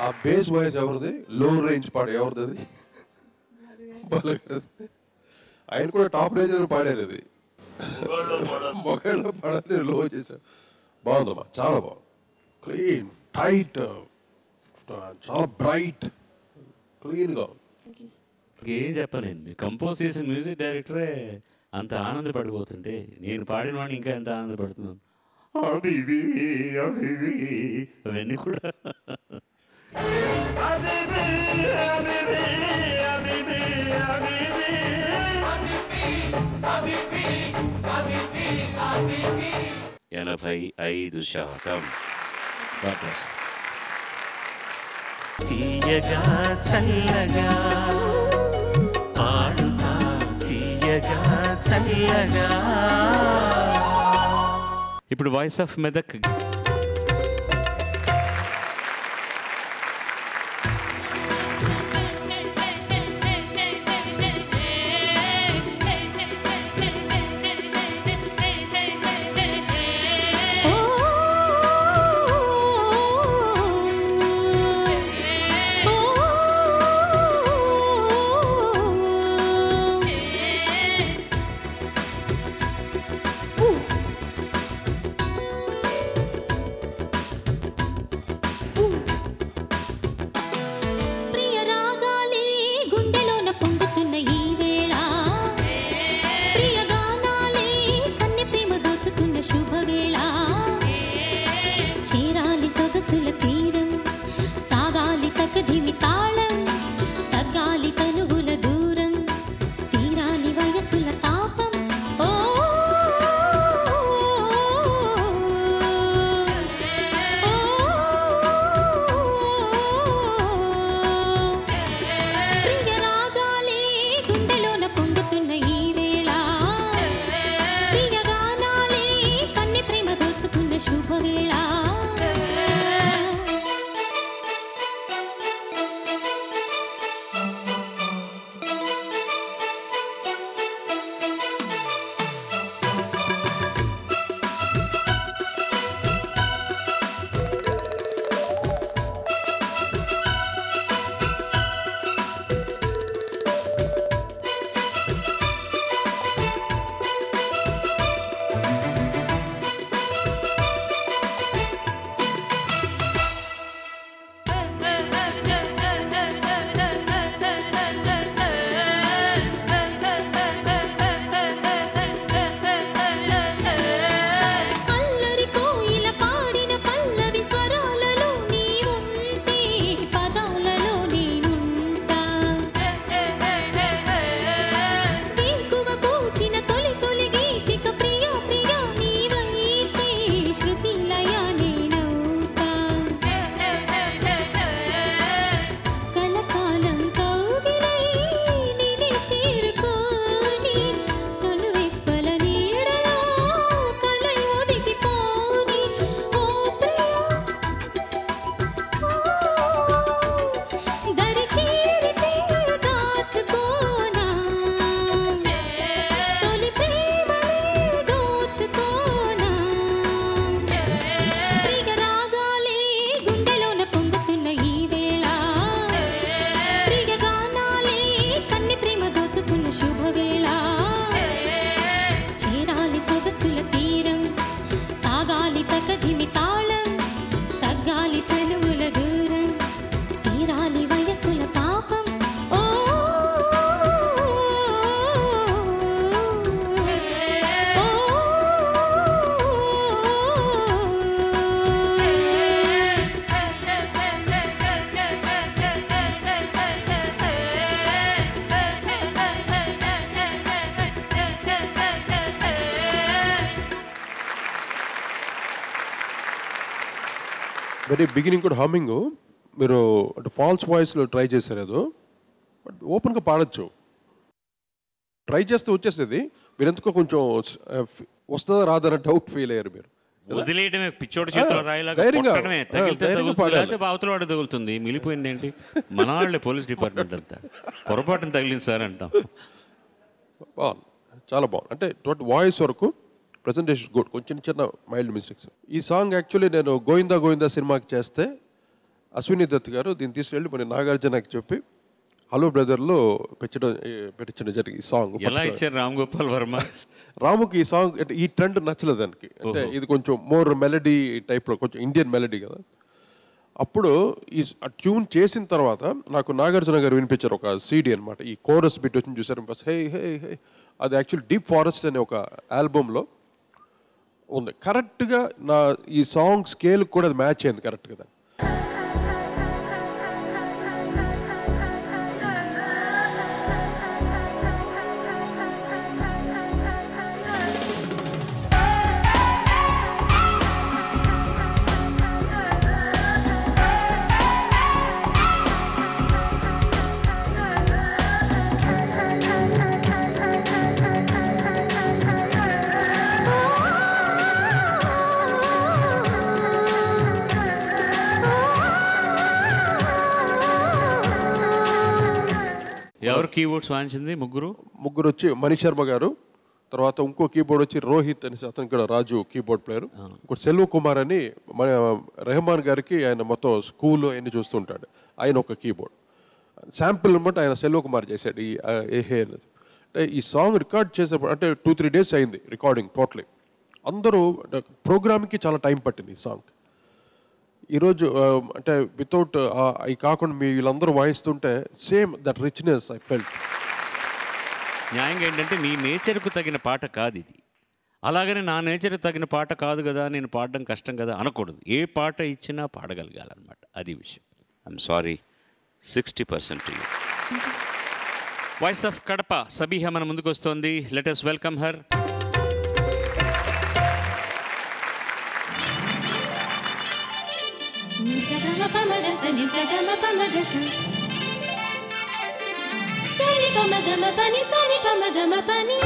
ఆ బేస్ వాయిస్ ఎవరిది లో రేంజ్ పాడు ఎవరిది అది బాలగారిది. ఆయన కూడా టాప్ రేంజ్ లో పాడారు అది మొగల్లో పడాలి లో చేశారు బాగుందమ్మా చాలా బాగుంది క్లీన్ టైట్ చాలా బ్రైట్ క్లీన్గా ఏం చెప్పలేండి కంపోజ్ చేసిన మ్యూజిక్ డైరెక్టరే అంత ఆనందపడిపోతుంటే నేను పాడిన వాడిని ఇంకా ఎంత ఆనందపడుతున్నాను అభివి, అభివి, అవన్నీ కూడా ఎనభై ఐదు శాతం God bless. తీయగా చల్లగా పాడుతా తీయగా చల్లగా ఇప్పుడు వాయిస్ ఆఫ్ మెదక్ ప్రియ రాగాలే గుండెలోన పొంగుతున్న ఈ వేళ ప్రియ గానాలే కన్నె ప్రేమ దోచుకున్న శుభవేళ చేరాలి సొగసుల తీరం సాగాలి తకధిమి తాళం తగ్గాలి తనువుల దూరం తీరాలి వయసుల తాపం ఓ ప్రియ రాగాలే గుండెలోన పొంగుతున్న ఈ వేళ ప్రియ గానాలే కన్నె ప్రేమ దోచుకున్న శుభవేళ అల్లరి కోయిల పాడిన పల్లవి స్వరాలలో నీ ఉంటే పదాలలో నేనుంటా వేకువ పూచిన తొలి తొలి గీతిక ప్రియ ప్రియ నీవైతే శృతి లయ నేనవుతా కలకాలం కౌగిలై నిన్నే చేరుకోని కనురెప్పల నీడలో కలై ఒదిగిపోని ఓ ప్రియ దరి చేరితే దాచుకోనా తొలి ప్రేమనే దోచుకోనా ప్రియ రాగాలే గుండెలోన పొంగుతున్న ఈ వేళ ప్రియ గానాలే కన్నె ప్రేమ దోచుకున్న శుభవేళ చేరాలి సొగసుల తీరం సాగాలి తకధిమి తాళం తగ్గాలి తనువుల దూరం తీరాలి వయసుల పాపం ఓ వెరీ బిగినింగ్ కూడా హమ్మింగ్ మీరు అంటే ఫాల్స్ వాయిస్లో ట్రై చేశారు ఏదో బట్ ఓపెన్గా పాడొచ్చు ట్రై చేస్తే వచ్చేస్తుంది మీరు ఎందుకో కొంచెం ఆ, వస్తుందా రాదన్న డౌట్ ఫీల్ అయ్యారు మీరు వదిలేయడమే పిచ్చోడి చేతిలో ఆ, రాయిలాగా ధైర్యంగా, కొట్టడమే ఆ, తగిలితే ధైర్యంగా తగులుతుంది పాడాలి. లేకపోతే అవతల వాడు తగులుతుంది మిగిలిపోయింది ఏంటి మన వాళ్ళే పోలీస్ డిపార్ట్మెంట్ అంతా పొరపాటున తగిలింది సార్ అంటాం బాగుంది చాలా బాగుంది అంటే టోటల్ వాయిస్ వరకు ప్రజెంటేషన్ గుడ్ కొంచెం చిన్న మైల్డ్ మిస్టేక్స్ ఈ సాంగ్ యాక్చువల్లీ నేను గోవిందా గోవిందా సినిమాకి చేస్తే అశ్విని దత్ గారు దీన్ని తీసుకెళ్ళి మన నాగార్జునకి చెప్పి హలో బ్రదర్లో పెట్టడం ఏ, పెట్టించడం జరిగింది ఈ సాంగ్ ఎలా ఇచ్చారు రామ్ గోపాల్ వర్మ రాముకి ఈ సాంగ్ అంటే ఈ ట్రెండ్ నచ్చలేదు దానికి అంటే ఓహో. ఇది కొంచెం మోర్ మెలడీ టైప్లో కొంచెం ఇండియన్ మెలడీ కదా అప్పుడు ఈ ట్యూన్ చేసిన తర్వాత నాకు నాగార్జున గారు వినిపించారు ఒక సీడీ అనమాట ఈ కోరస్ బిట్ వచ్చి చూసారు బస్ హే హే హే అది యాక్చువల్ డీప్ ఫారెస్ట్ అనే ఒక ఆల్బమ్లో ఉంది కరెక్ట్గా నా ఈ సాంగ్ స్కేల్ కూడా అది మ్యాచ్ అయింది కరెక్ట్గా దాన్ని ఎవరు కీబోర్డ్స్ వాయించింది ముగ్గురు ముగ్గురు వచ్చి మణి శర్మ గారు తర్వాత ఇంకో కీబోర్డ్ వచ్చి రోహిత్ అని అతను కూడా రాజు కీబోర్డ్ ప్లేయర్ ఇంకోటి సెల్వ కుమార్ అని మన రెహమాన్ గారికి ఆయన మొత్తం స్కూల్ అన్ని చూస్తుంటాడు ఆయన ఒక కీబోర్డ్ శాంపుల్ అనమాట ఆయన సెల్వ కుమార్ చేశాడు ఈ ఆ, ఏహే అనేది అంటే ఈ సాంగ్ రికార్డ్ చేసేప్పుడు అంటే టూ త్రీ డేస్ అయింది రికార్డింగ్ టోటలీ అందరూ ప్రోగ్రామ్కి చాలా టైం పట్టింది ఈ సాంగ్ ఈరోజు ఆ, అంటే వితౌట్ అవి కాకుండా మీ వీళ్ళందరూ వాయిస్తుంటే same that richness I felt న్యాయంగా ఏంటంటే నీ నేచర్కు తగిన పాట కాదు ఇది అలాగని నా నేచర్కి తగిన పాట కాదు కదా నేను పాడడం కష్టం కదా అనకూడదు ఏ పాట ఇచ్చినా పాడగలగాలన్నమాట అది విషయం I'm sorry sixty percent voice of Kadapa Sabiha మన ముందుకు వస్తోంది లెటెస్ వెల్కమ్ హర్ నిజగమ పమగస నిజగమ పమగస సని పమగమ పని సని పమగమ పని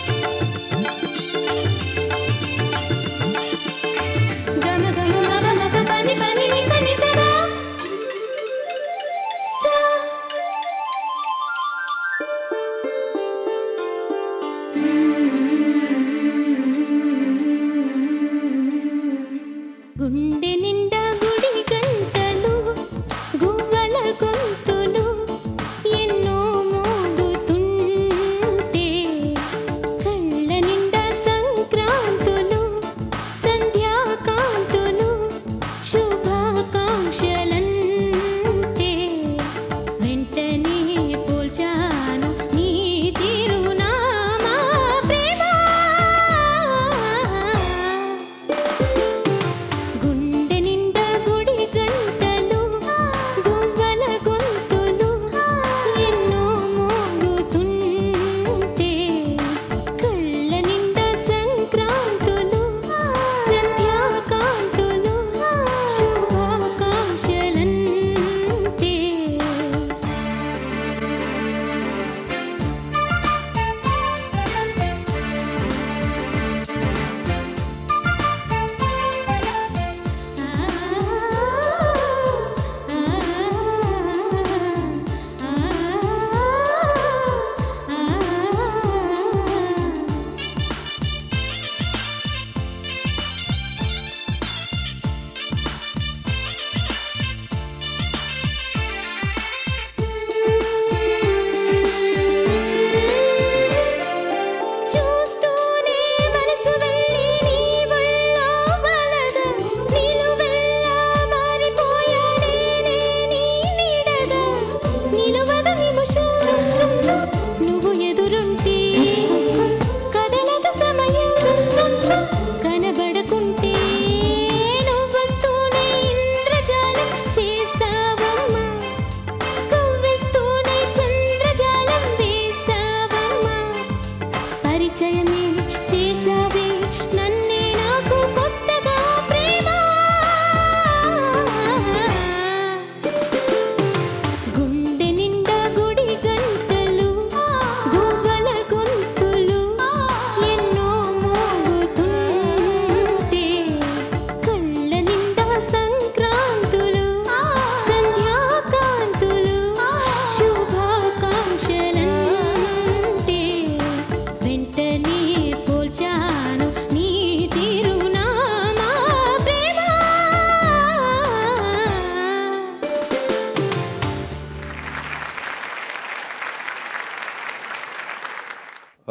గమ గమ మమ మప పని పని నిజ నిజగా గుండె నిండా గుడి గంటలు గువ్వల గొంతులు ఎన్నో మోగుతుంటే కళ్ళ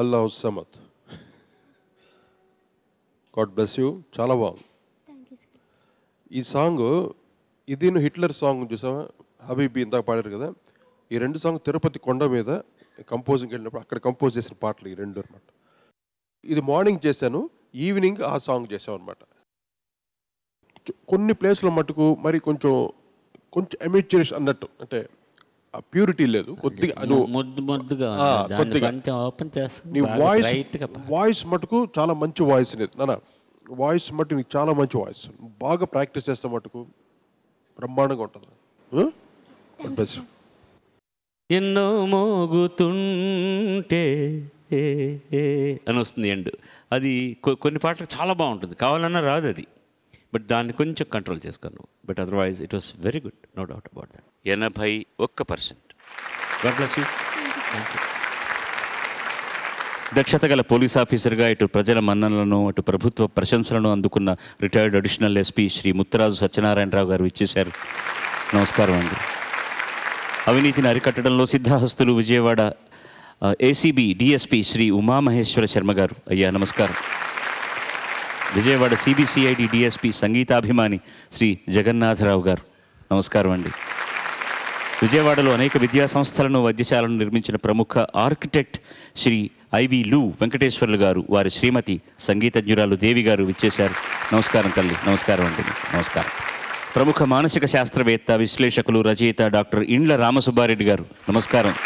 అల్లాహ్ సమత్ గాడ్ బ్లెస్ యూ చాలా బాగుంది ఈ సాంగ్ ఇది హిట్లర్ సాంగ్ చూసావా హబీబీ ఇందాక పాడారు కదా ఈ రెండు సాంగ్ తిరుపతి కొండ మీద కంపోజింగ్ వెళ్ళినప్పుడు అక్కడ కంపోజ్ చేసిన పాటలు ఈ రెండు అనమాట ఇది మార్నింగ్ చేశాను ఈవినింగ్ ఆ సాంగ్ చేసాం అనమాట కొన్ని ప్లేస్లో మటుకు మరి కొంచెం కొంచెం ఎమిచరిష్ అన్నట్టు అంటే ఆ ప్యూరిటీ లేదు కొద్దిగా నువ్వు- ముద్దు ముద్దుగా ఆ, ఉంది. దాన్ని కొద్దిగా. కొంచెం ఓపెన్ చేస్తే నీ బాగా వాయిస్ bright గా పా- వాయిస్ మటుకు చాలా మంచి వాయిస్ నీది నాన్న వాయిస్ మటుకు నీకు చాలా మంచి వాయిస్ బాగా ప్రాక్టీస్ చేస్తే మటుకు బ్రహ్మాండంగా ఉంటుంది Huh? God bless you. ఎన్నో మోగుతుంటే ఏ, ఏ అని వస్తుంది ఎండ్ అది కొ- కొన్ని పాటలకు చాలా బాగుంటుంది కావాలన్నా రాదు అది బట్ దాన్ని కొంచెం కంట్రోల్ చేసుకున్నాను but otherwise it was very good no doubt about that ఎనభై ఒక్క పర్సెంట్ గాడ్ బ్లెస్ యూ దక్షత గల పోలీస్ ఆఫీసర్గా ఇటు ప్రజల మన్ననలను అటు ప్రభుత్వ ప్రశంసలను అందుకున్న retired additional SP Shri Muttaraju Satyanarayanarao గారు ఇచ్చేశారు నమస్కారం అండి అవినీతిని అరికట్టడంలో సిద్ధహస్తులు విజయవాడ ఏసీబీ డిఎస్పి శ్రీ ఉమామహేశ్వర శర్మ గారు అయ్యా నమస్కారం విజయవాడ సిబిసిఐడి డిఎస్పి సంగీతాభిమాని శ్రీ జగన్నాథరావు గారు నమస్కారం అండి విజయవాడలో అనేక విద్యా సంస్థలను వైద్యశాలను నిర్మించిన ప్రముఖ ఆర్కిటెక్ట్ శ్రీ ఐవి లు వెంకటేశ్వర్లు గారు వారి శ్రీమతి సంగీతజ్ఞురాలు దేవి గారు విచ్చేశారు నమస్కారం తల్లి నమస్కారం అండి నమస్కారం ప్రముఖ మానసిక శాస్త్రవేత్త విశ్లేషకులు రచయిత డాక్టర్ ఇండ్ల రామసుబ్బారెడ్డి గారు నమస్కారం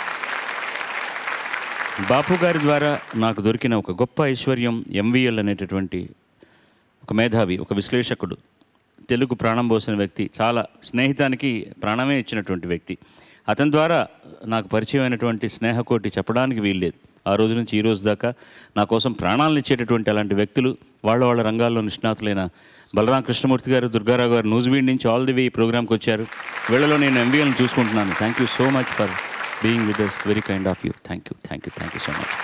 బాపు గారి ద్వారా నాకు దొరికిన ఒక గొప్ప ఐశ్వర్యం ఎంవిఎల్ అనేటటువంటి ఒక మేధావి ఒక విశ్లేషకుడు తెలుగు ప్రాణం పోసిన వ్యక్తి చాలా స్నేహితానికి ప్రాణమే ఇచ్చినటువంటి వ్యక్తి అతని ద్వారా నాకు పరిచయం అయినటువంటి స్నేహకోటి చెప్పడానికి వీల్లేదు ఆ రోజు నుంచి ఈ రోజు దాకా నా కోసం ప్రాణాలను ఇచ్చేటటువంటి అలాంటి వ్యక్తులు వాళ్ళ వాళ్ళ రంగాల్లో నిష్ణాతులైన బలరాం కృష్ణమూర్తి గారు దుర్గారావు గారు న్యూజివీడ్ నుంచి ఆల్ ది వే ఈ ప్రోగ్రామ్కి వచ్చారు వీళ్ళలో నేను ఎంబీఏలను చూసుకుంటున్నాను thank you so much for being with us very kind of you thank you thank you thank you so much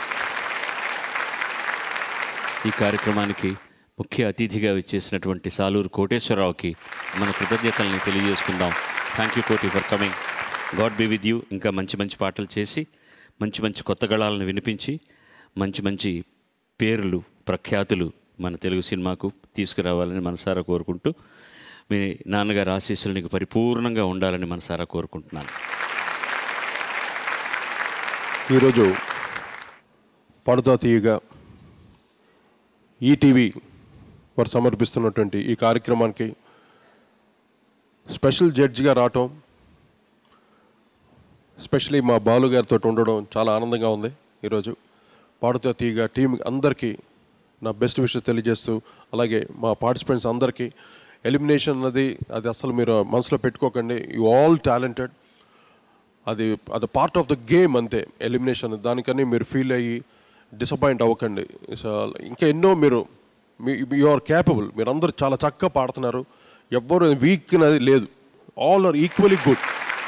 ఈ కార్యక్రమానికి ముఖ్య అతిథిగా వచ్చేసినటువంటి సాలూరు కోటేశ్వరరావుకి మన కృతజ్ఞతల్ని తెలియజేసుకుందాం thank you Koti for coming God be with you ఇంకా మంచి మంచి పాటలు చేసి మంచి మంచి కొత్త గళాలను వినిపించి మంచి మంచి పేర్లు ప్రఖ్యాతులు మన తెలుగు సినిమాకు తీసుకురావాలని మనసారా కోరుకుంటూ మీ నాన్నగారి ఆశీస్సులు నీకు పరిపూర్ణంగా ఉండాలని మనసారా కోరుకుంటున్నాను ఈరోజు పడతా తీయగా ఈటీవీ వారు సమర్పిస్తున్నటువంటి ఈ కార్యక్రమానికి స్పెషల్ జడ్జిగా రావటం స్పెషలీ మా బాలు గారితో ఉండడం చాలా ఆనందంగా ఉంది ఈరోజు పాడుతా తీయగా టీం అందరికీ నా బెస్ట్ విషెస్ తెలియజేస్తూ అలాగే మా పార్టిసిపెంట్స్ అందరికీ ఎలిమినేషన్ అన్నది అది అసలు మీరు మనసులో పెట్టుకోకండి యు ఆల్ టాలెంటెడ్ అది అది పార్ట్ ఆఫ్ ద గేమ్ అంతే ఎలిమినేషన్ దానికని మీరు ఫీల్ అయ్యి డిసప్పాయింట్ అవ్వకండి సో ఇంకా ఎన్నో మీరు యు ఆర్ క్యాపబుల్ మీరు అందరూ చాలా చక్కగా పాడుతున్నారు ఎవ్వరు వీక్ అనేది లేదు ఆల్ ఆర్ ఈక్వలీ గుడ్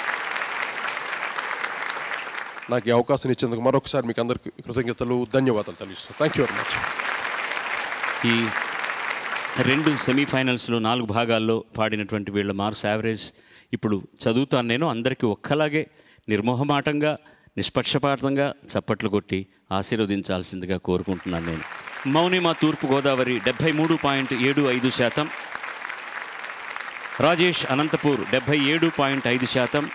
నాకు ఈ అవకాశం ఇచ్చేందుకు మరొకసారి మీకు అందరికి కృతజ్ఞతలు ధన్యవాదాలు తెలియజేస్తాను థ్యాంక్ యూ వెరీ మచ్ ఈ రెండు సెమీఫైనల్స్లో నాలుగు భాగాల్లో పాడినటువంటి వీళ్ళ మార్క్స్ యావరేజ్ ఇప్పుడు చదువుతాను నేను అందరికీ ఒక్కలాగే నిర్మోహమాటంగా నిష్పక్షపాతంగా చప్పట్లు కొట్టి ఆశీర్వదించాల్సిందిగా కోరుకుంటున్నాను నేను మౌనిమ తూర్పు గోదావరి డెబ్భై మూడు పాయింట్ ఏడు ఐదు శాతం రాజేష్ అనంతపూర్ డెబ్భై ఏడు పాయింట్ ఐదు శాతం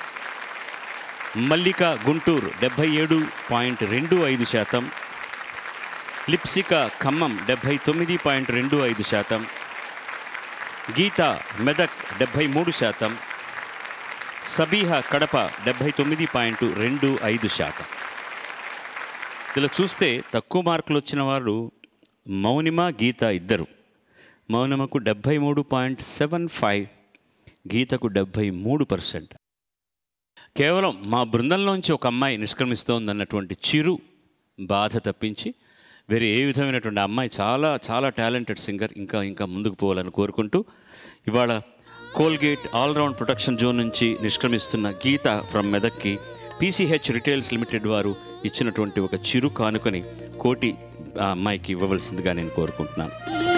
మల్లిక గుంటూరు డెబ్భై ఏడు పాయింట్ రెండు ఐదు శాతం లిప్సిక ఖమ్మం డెబ్భై తొమ్మిది పాయింట్ రెండు ఐదు శాతం గీత మెదక్ డెబ్భై మూడు శాతం సబీహ కడప డెబ్భై తొమ్మిది పాయింట్ రెండు ఐదు శాతం ఇలా చూస్తే తక్కువ మార్కులు వచ్చిన వారు మౌనిమ గీత ఇద్దరు మౌనిమకు డెబ్భై మూడు పాయింట్ సెవెన్ ఫైవ్ గీతకు డెబ్భై మూడు పర్సెంట్ కేవలం మా బృందంలోంచి ఒక అమ్మాయి నిష్క్రమిస్తోందన్నటువంటి చిరు బాధ తప్పించి వేరే ఏ విధమైనటువంటి అమ్మాయి చాలా చాలా టాలెంటెడ్ సింగర్ ఇంకా ఇంకా ముందుకు పోవాలని కోరుకుంటూ ఇవాళ కోల్గేట్ ఆల్రౌండ్ ప్రొటెక్షన్ జోన్ నుంచి నిష్క్రమిస్తున్న గీత ఫ్రమ్ మెదక్కి పీసీహెచ్ రిటైల్స్ లిమిటెడ్ వారు ఇచ్చినటువంటి ఒక చిరు కానుకొని కోటి ఆ అమ్మాయికి ఇవ్వవలసిందిగా నేను కోరుకుంటున్నాను